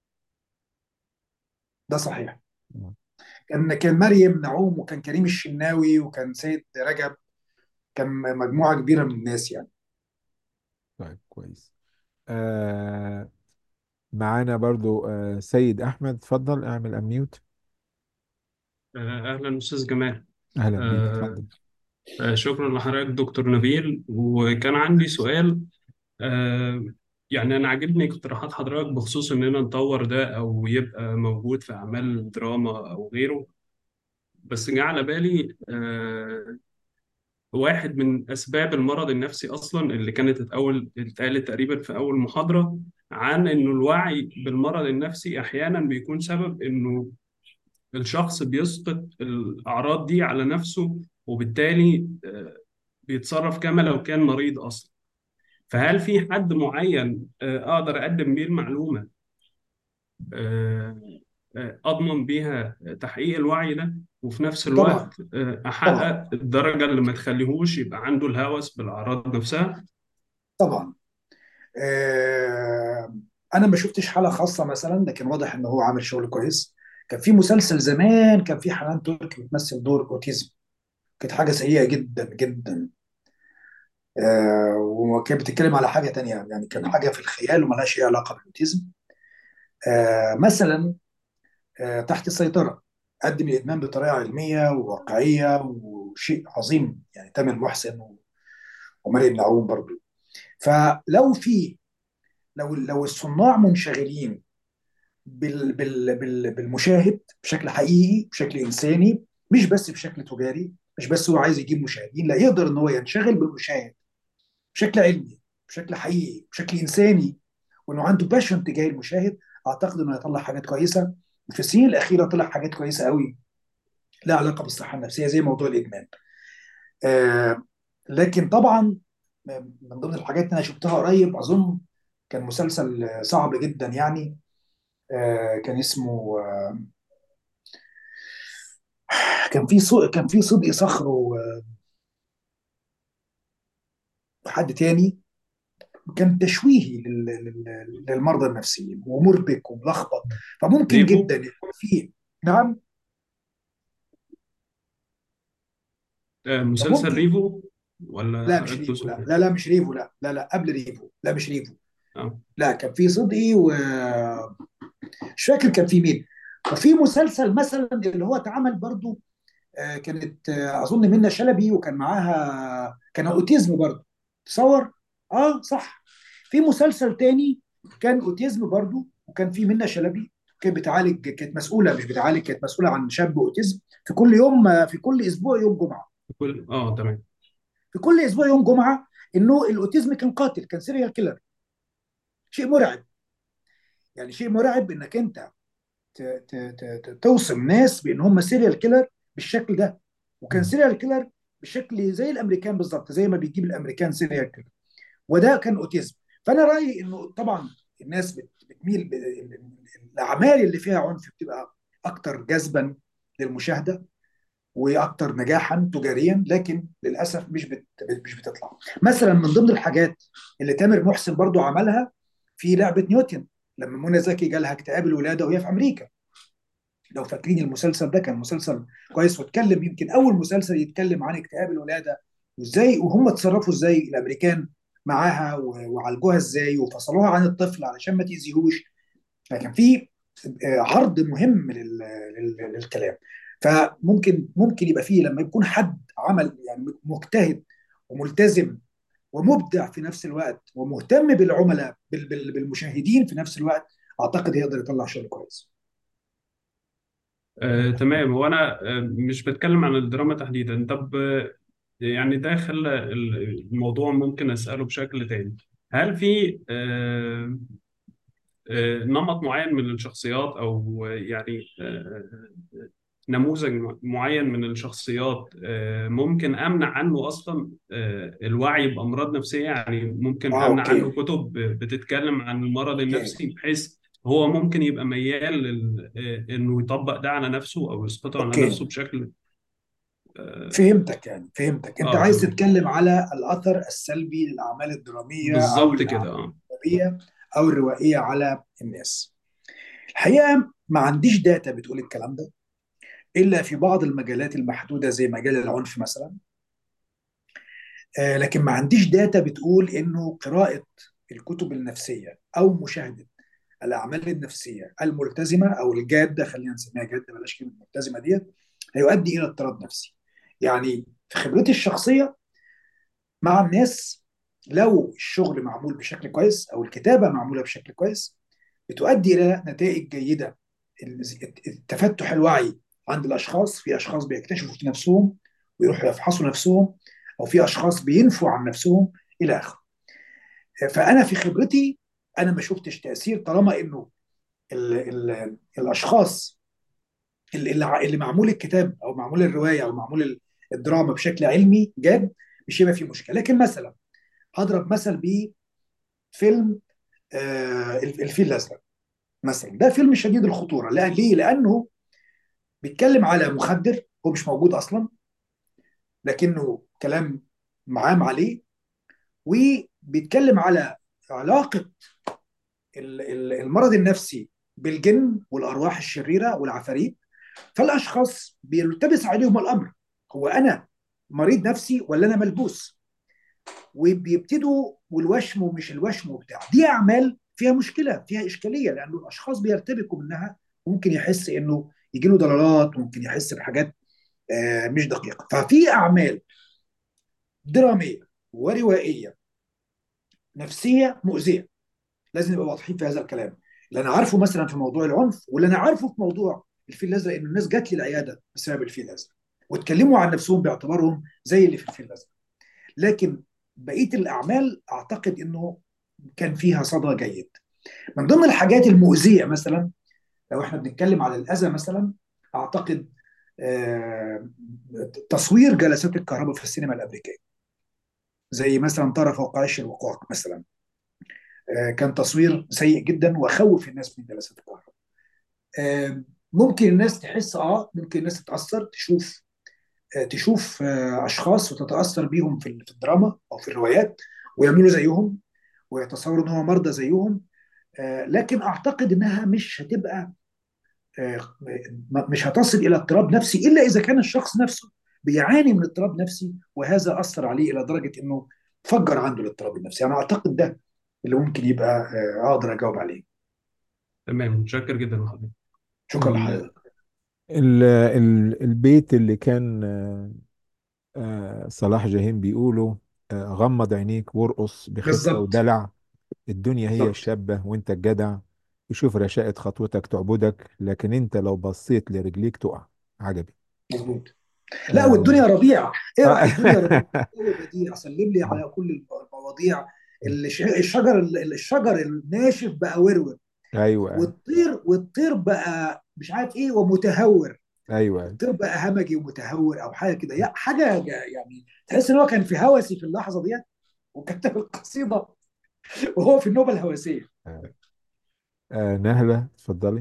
S2: ده صحيح
S1: آه.
S2: كان كان مريم نعوم وكان كريم الشناوي وكان سيد رجب كان مجموعه كبيره من الناس يعني
S1: طيب كويس آه معانا برضو آه سيد احمد اتفضل اعمل اميوت
S4: آه، أهلا أستاذ جمال
S1: اهلا بيك
S4: آه،
S1: اتفضل
S4: آه، شكرا لحضرتك دكتور نبيل وكان عندي سؤال آه، يعني أنا عاجبني اقتراحات حضرتك بخصوص إننا نطور ده أو يبقى موجود في أعمال دراما أو غيره بس جه على بالي آه، واحد من أسباب المرض النفسي أصلا اللي كانت الأول اتقالت تقريبا في أول محاضرة عن إنه الوعي بالمرض النفسي أحيانا بيكون سبب إنه الشخص بيسقط الأعراض دي على نفسه وبالتالي آه، بيتصرف كما لو كان مريض أصلا فهل في حد معين آه، أقدر أقدم بيه المعلومة آه، آه، أضمن بيها تحقيق الوعي ده وفي نفس
S2: طبعا
S4: الوقت آه،
S2: طبعا
S4: أحقق الدرجة اللي ما تخليهوش يبقى عنده الهوس بالأعراض نفسها
S2: طبعا آه، انا ما شفتش حاله خاصه مثلا لكن واضح ان هو عامل شغل كويس كان في مسلسل زمان كان في حنان تركي بتمثل دور اوتيزم كانت حاجه سيئه جدا جدا آه، وكانت بتتكلم على حاجه تانية يعني كان حاجه في الخيال وملهاش اي علاقه بالاوتيزم آه، مثلا آه، تحت السيطره قدم الادمان بطريقه علميه وواقعيه وشيء عظيم يعني تامر محسن و- ومريم نعوم برضو فلو في لو لو الصناع منشغلين بال بال بال بالمشاهد بشكل حقيقي بشكل انساني مش بس بشكل تجاري مش بس هو عايز يجيب مشاهدين لا يقدر ان هو ينشغل بالمشاهد بشكل علمي بشكل حقيقي بشكل انساني وانه عنده باشن تجاه المشاهد اعتقد انه هيطلع حاجات كويسه وفي السنين الاخيره طلع حاجات كويسه قوي لها علاقه بالصحه النفسيه زي موضوع الادمان آه لكن طبعا من ضمن الحاجات اللي انا شفتها قريب اظن كان مسلسل صعب جدا يعني آه كان اسمه آه كان في صو... كان في صدقي صخر وحد تاني كان تشويهي لل... لل... للمرضى النفسيين ومربك وملخبط فممكن
S4: ريفو
S2: جدا يكون في نعم
S4: آه، مسلسل
S2: فممكن
S4: ريفو
S2: لا
S4: ولا
S2: مش
S4: حضرتك
S2: ريفو لا
S4: تقصد
S2: لا لا مش ريفو لا لا لا قبل ريفو لا مش ريفو
S4: اه
S2: لا كان في صدقي و مش فاكر كان في مين وفي مسلسل مثلا اللي هو اتعمل برضو آه، كانت آه، اظن منة شلبي وكان معاها كان اوتيزم برضو تصور اه صح في مسلسل تاني كان اوتيزم برضو وكان في منة شلبي كانت بتعالج كانت مسؤوله مش بتعالج كانت مسؤوله عن شاب اوتيزم في كل يوم آه، في كل اسبوع يوم جمعه
S4: كل اه تمام
S2: في كل اسبوع يوم جمعه انه الاوتيزم كان قاتل كان سيريال كيلر شيء مرعب يعني شيء مرعب انك انت ت- ت- ت- ت- توصم ناس بان هم سيريال كيلر بالشكل ده وكان سيريال كيلر بشكل زي الامريكان بالظبط زي ما بيجيب الامريكان سيريال كيلر وده كان اوتيزم فانا رايي انه طبعا الناس بت- بتميل ب- الاعمال اللي فيها عنف بتبقى اكتر جذبا للمشاهده واكتر نجاحا تجاريا لكن للاسف مش بت... مش بتطلع مثلا من ضمن الحاجات اللي تامر محسن برضو عملها في لعبه نيوتن لما منى زكي جالها اكتئاب الولاده وهي في امريكا لو فاكرين المسلسل ده كان مسلسل كويس واتكلم يمكن اول مسلسل يتكلم عن اكتئاب الولاده وازاي وهم اتصرفوا ازاي الامريكان معاها و- وعالجوها ازاي وفصلوها عن الطفل علشان ما تاذيهوش فكان في آه، عرض مهم لل- لل- للكلام فممكن ممكن يبقى فيه لما يكون حد عمل يعني مجتهد وملتزم ومبدع في نفس الوقت ومهتم بالعملاء بال- بال- بالمشاهدين في نفس الوقت اعتقد يقدر يطلع شغل كويس
S4: آه، تمام هو انا آه، مش بتكلم عن الدراما تحديدا طب آه، يعني ده خلى ال- الموضوع ممكن اساله بشكل تاني هل في آه، آه، نمط معين من الشخصيات او يعني آه، نموذج معين من الشخصيات آه، ممكن امنع عنه اصلا آه، الوعي بامراض نفسيه يعني ممكن
S2: اه
S4: امنع عنه
S2: اوكي
S4: كتب بتتكلم عن المرض
S2: اوكي
S4: النفسي بحيث هو ممكن يبقى ميال لل- آه، انه يطبق ده على نفسه او يسقطه على نفسه
S2: اوكي
S4: بشكل اه
S2: فهمتك يعني فهمتك انت
S4: آه،
S2: عايز
S4: تمام
S2: تتكلم على الاثر السلبي للاعمال الدراميه او
S4: بالظبط كده
S2: الاعمال
S4: اه
S2: الادبيه او الروائيه على الناس الحقيقه ما عنديش داتا بتقول الكلام ده الا في بعض المجالات المحدوده زي مجال العنف مثلا آه لكن ما عنديش داتا بتقول انه قراءه الكتب النفسيه او مشاهده الاعمال النفسيه الملتزمه او الجاده خلينا نسميها جاده بلاش كلمه ملتزمه ديت هيؤدي الى اضطراب نفسي يعني في خبرتي الشخصيه مع الناس لو الشغل معمول بشكل كويس او الكتابه معموله بشكل كويس بتؤدي الى نتائج جيده التفتح الوعي عند الاشخاص في اشخاص بيكتشفوا في نفسهم ويروحوا يفحصوا نفسهم او في اشخاص بينفوا عن نفسهم الى اخره فانا في خبرتي انا ما شفتش تاثير طالما انه ال ال الاشخاص اللي, اللي معمول الكتاب او معمول الروايه او معمول الدراما بشكل علمي جاد مش هيبقى فيه مشكله لكن مثلا هضرب مثل بفيلم آه الفيل الازرق مثلا ده فيلم شديد الخطوره لأن ليه؟ لانه بيتكلم على مخدر هو مش موجود اصلا لكنه كلام معام عليه وبيتكلم على علاقه المرض النفسي بالجن والارواح الشريره والعفاريت فالاشخاص بيلتبس عليهم الامر هو انا مريض نفسي ولا انا ملبوس وبيبتدوا والوشم ومش الوشم وبتاع دي اعمال فيها مشكله فيها اشكاليه لانه الاشخاص بيرتبكوا منها ممكن يحس انه يجي له ضلالات ممكن يحس بحاجات مش دقيقه ففي اعمال دراميه وروائيه نفسيه مؤذيه لازم نبقى واضحين في هذا الكلام اللي انا عارفه مثلا في موضوع العنف واللي انا عارفه في موضوع الفيل الازرق ان الناس جات لي العياده بسبب الفيل الازرق واتكلموا عن نفسهم باعتبارهم زي اللي في الفيل الازرق لكن بقيه الاعمال اعتقد انه كان فيها صدى جيد من ضمن الحاجات المؤذيه مثلا لو احنا بنتكلم على الاذى مثلا اعتقد آه تصوير جلسات الكهرباء في السينما الامريكيه زي مثلا طرف فوق عش الوقاق مثلا آه كان تصوير سيء جدا وخوف الناس من جلسات الكهرباء آه ممكن الناس تحس اه ممكن الناس تتاثر تشوف تشوف اشخاص وتتاثر بيهم في الدراما او في الروايات ويعملوا زيهم ويتصوروا ان هم مرضى زيهم لكن اعتقد انها مش هتبقى مش هتصل الى اضطراب نفسي الا اذا كان الشخص نفسه بيعاني من اضطراب نفسي وهذا اثر عليه الى درجه انه فجر عنده الاضطراب النفسي انا اعتقد ده اللي ممكن يبقى اقدر اجاوب عليه
S4: تمام متشكر جدا لحضرتك
S2: شكرا لحضرتك
S1: ال- ال- البيت اللي كان آه، صلاح جاهين بيقوله آه، غمض عينيك وارقص بخفة
S2: بالظبط
S1: ودلع الدنيا هي
S2: بالظبط
S1: الشابة وانت الجدع يشوف رشاقة خطوتك تعبدك لكن انت لو بصيت لرجليك تقع عجبي
S2: مظبوط لا
S1: آه.
S2: والدنيا ربيع اقرا
S1: آه.
S2: الدنيا ربيع جو بديع سلم لي على كل المواضيع الش- الشجر الشجر الناشف بقى ورور
S1: ايوه
S2: والطير والطير بقى مش عارف ايه ومتهور
S1: ايوه
S2: الطير بقى همجي ومتهور او حاجه كده يا- حاجه جا- يعني تحس ان هو كان في هوسي في اللحظه ديت وكتب القصيده وهو في النوبه الهوسيه
S1: آه نهلة اتفضلي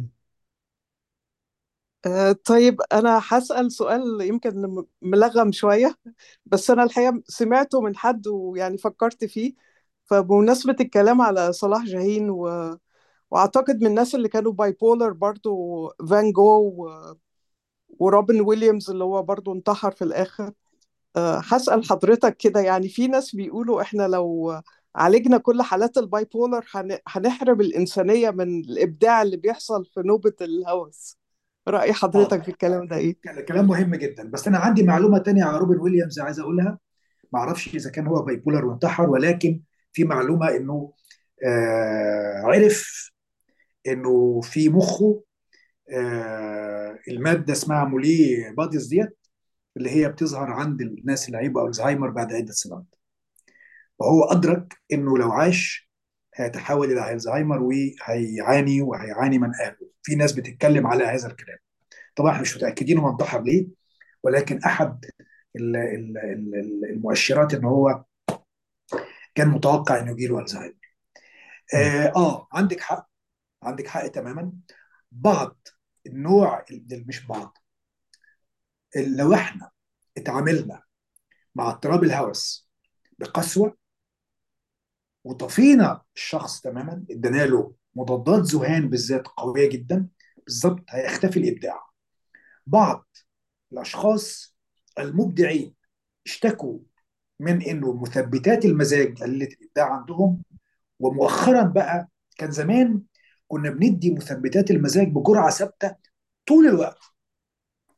S3: آه، طيب أنا هسأل سؤال يمكن م- ملغم شوية بس أنا الحقيقة سمعته من حد ويعني فكرت فيه فبمناسبة الكلام على صلاح جاهين و... وأعتقد من الناس اللي كانوا باي بولر برضو فان جو و... وروبن ويليامز اللي هو برضو انتحر في الآخر أه هسأل حضرتك كده يعني في ناس بيقولوا إحنا لو عالجنا كل حالات الباي بولر هن... هنحرم الإنسانية من الإبداع اللي بيحصل في نوبة الهوس رأي حضرتك
S2: اه
S3: في الكلام ده إيه؟
S2: كلام مهم جدا بس انا عندي معلومه تانية على روبن ويليامز عايز اقولها ما اعرفش اذا كان هو بايبولر وانتحر ولكن في معلومه انه آه عرف انه في مخه آه الماده اسمها مولي باديز ديت اللي هي بتظهر عند الناس اللي هيبقى الزهايمر بعد عده سنوات وهو ادرك انه لو عاش هيتحول الى الزهايمر وهيعاني وهيعاني من اهله في ناس بتتكلم على هذا الكلام طبعا احنا مش متاكدين هو انتحر ليه ولكن احد ال- ال- ال- المؤشرات ان هو كان متوقع انه يجيله الزهايمر اه آه، عندك حق عندك حق تماما بعض النوع ال- مش بعض لو احنا اتعاملنا مع اضطراب الهوس بقسوه وطفينا الشخص تماما ادينا له مضادات ذهان بالذات قويه جدا بالظبط هيختفي الابداع بعض الاشخاص المبدعين اشتكوا من انه مثبتات المزاج قلت الابداع عندهم ومؤخرا بقى كان زمان كنا بندي مثبتات المزاج بجرعه ثابته طول الوقت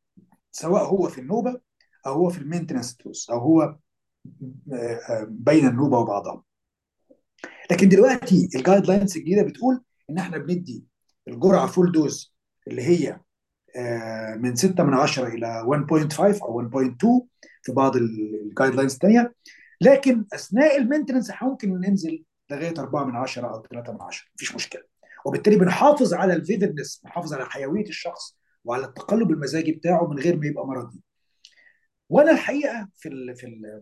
S2: سواء هو في النوبه او هو في المينتنس دوز او هو آه، آه، بين النوبه وبعضها لكن دلوقتي الجايد لاينز الجديده بتقول ان احنا بندي الجرعه فول دوز اللي هي آه، من 6 من 10 الى 1.5 او 1.2 في بعض الجايد لاينز الثانيه لكن اثناء المينتنس ممكن ننزل لغايه 4 من 10 او 3 من 10 مفيش مشكله وبالتالي بنحافظ على الفيفيدنس بنحافظ على حيويه الشخص وعلى التقلب المزاجي بتاعه من غير ما يبقى مرضي وانا الحقيقه في ال في ال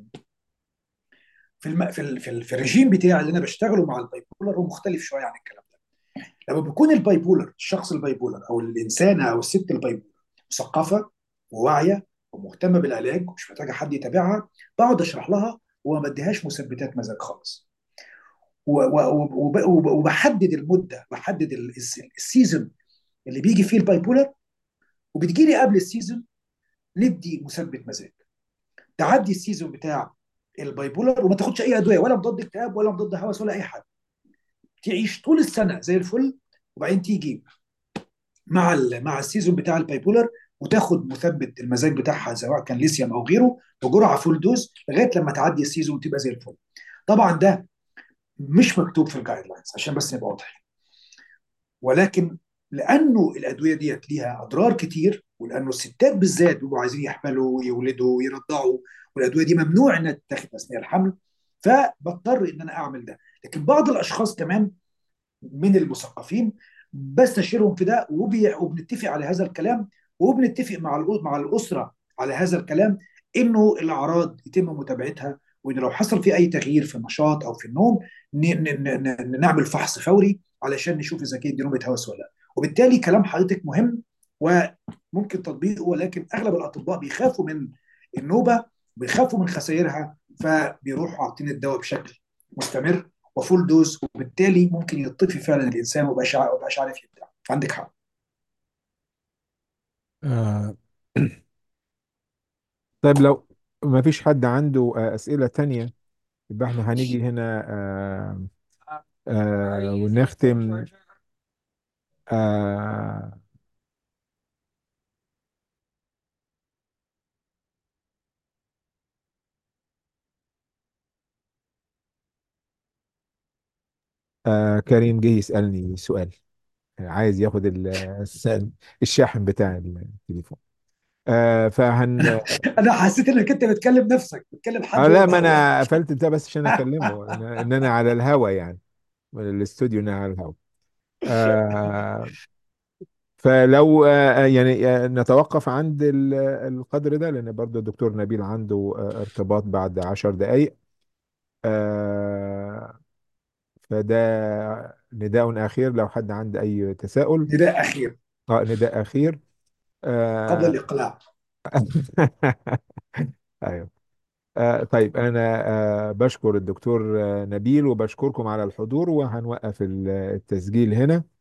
S2: في الم... في, ال... في, ال... في الرجيم بتاعي اللي انا بشتغله مع الباي بولر هو مختلف شويه عن الكلام ده لما بيكون الباي بولر الشخص الباي بولر او الانسانه او الست الباي بولر مثقفه وواعيه ومهتمه بالعلاج ومش محتاجه حد يتابعها بقعد اشرح لها وما بديهاش مثبتات مزاج خالص و- و- وب- وب- وبحدد المده بحدد ال- الس- السيزون اللي بيجي فيه الباي بولر وبتجي لي قبل السيزون ندي مثبت مزاج تعدي السيزون بتاع الباي بولر وما تاخدش اي ادويه ولا مضاد اكتئاب ولا مضاد هوس ولا اي حاجه تعيش طول السنه زي الفل وبعدين تيجي مع ال مع السيزون بتاع الباي بولر وتاخد مثبت المزاج بتاعها سواء كان ليثيوم او غيره بجرعه فول دوز لغايه لما تعدي السيزون وتبقى زي الفل طبعا ده مش مكتوب في الجايد لاينز عشان بس نبقى واضحين ولكن لانه الادويه ديت ليها اضرار كتير ولانه الستات بالذات بيبقوا عايزين يحملوا ويولدوا ويرضعوا والادويه دي ممنوع انها تتاخد اثناء الحمل فبضطر ان انا اعمل ده لكن بعض الاشخاص كمان من المثقفين بستشيرهم في ده وبي- وبنتفق على هذا الكلام وبنتفق مع الأ- مع الاسره على هذا الكلام انه الاعراض يتم متابعتها وان لو حصل في اي تغيير في النشاط او في النوم ن- ن- ن- نعمل فحص فوري علشان نشوف اذا كانت دي نوبه هوس ولا لا وبالتالي كلام حضرتك مهم وممكن تطبيقه ولكن اغلب الاطباء بيخافوا من النوبه بيخافوا من خسائرها فبيروحوا عاطين الدواء بشكل مستمر وفول دوز وبالتالي ممكن يطفي فعلا الانسان وما يبقاش ما يبقاش عارف يبدع عندك حق
S1: آه طيب لو ما فيش حد عنده آه، أسئلة تانية يبقى احنا هنيجي هنا آه آه ونختم آه آه كريم جه يسألني سؤال عايز ياخد ال- الس- الشاحن بتاع التليفون آه فهن
S2: انا حسيت انك انت بتكلم نفسك بتكلم حد
S1: آه لا
S2: هو
S1: ما
S2: بره
S1: انا قفلت بتاع بس عشان اكلمه ان إن انا على الهوا يعني من الاستوديو إن أنا على الهوا آه فلو آه يعني آه نتوقف عند ال- القدر ده لان برضو الدكتور نبيل عنده آه ارتباط بعد عشر دقايق آه فده نداء اخير لو حد عنده اي تساؤل
S2: نداء اخير
S1: اه نداء اخير
S2: قبل
S1: آه
S2: الاقلاع
S1: ايوه آه طيب انا آه بشكر الدكتور آه نبيل وبشكركم على الحضور وهنوقف ال- التسجيل هنا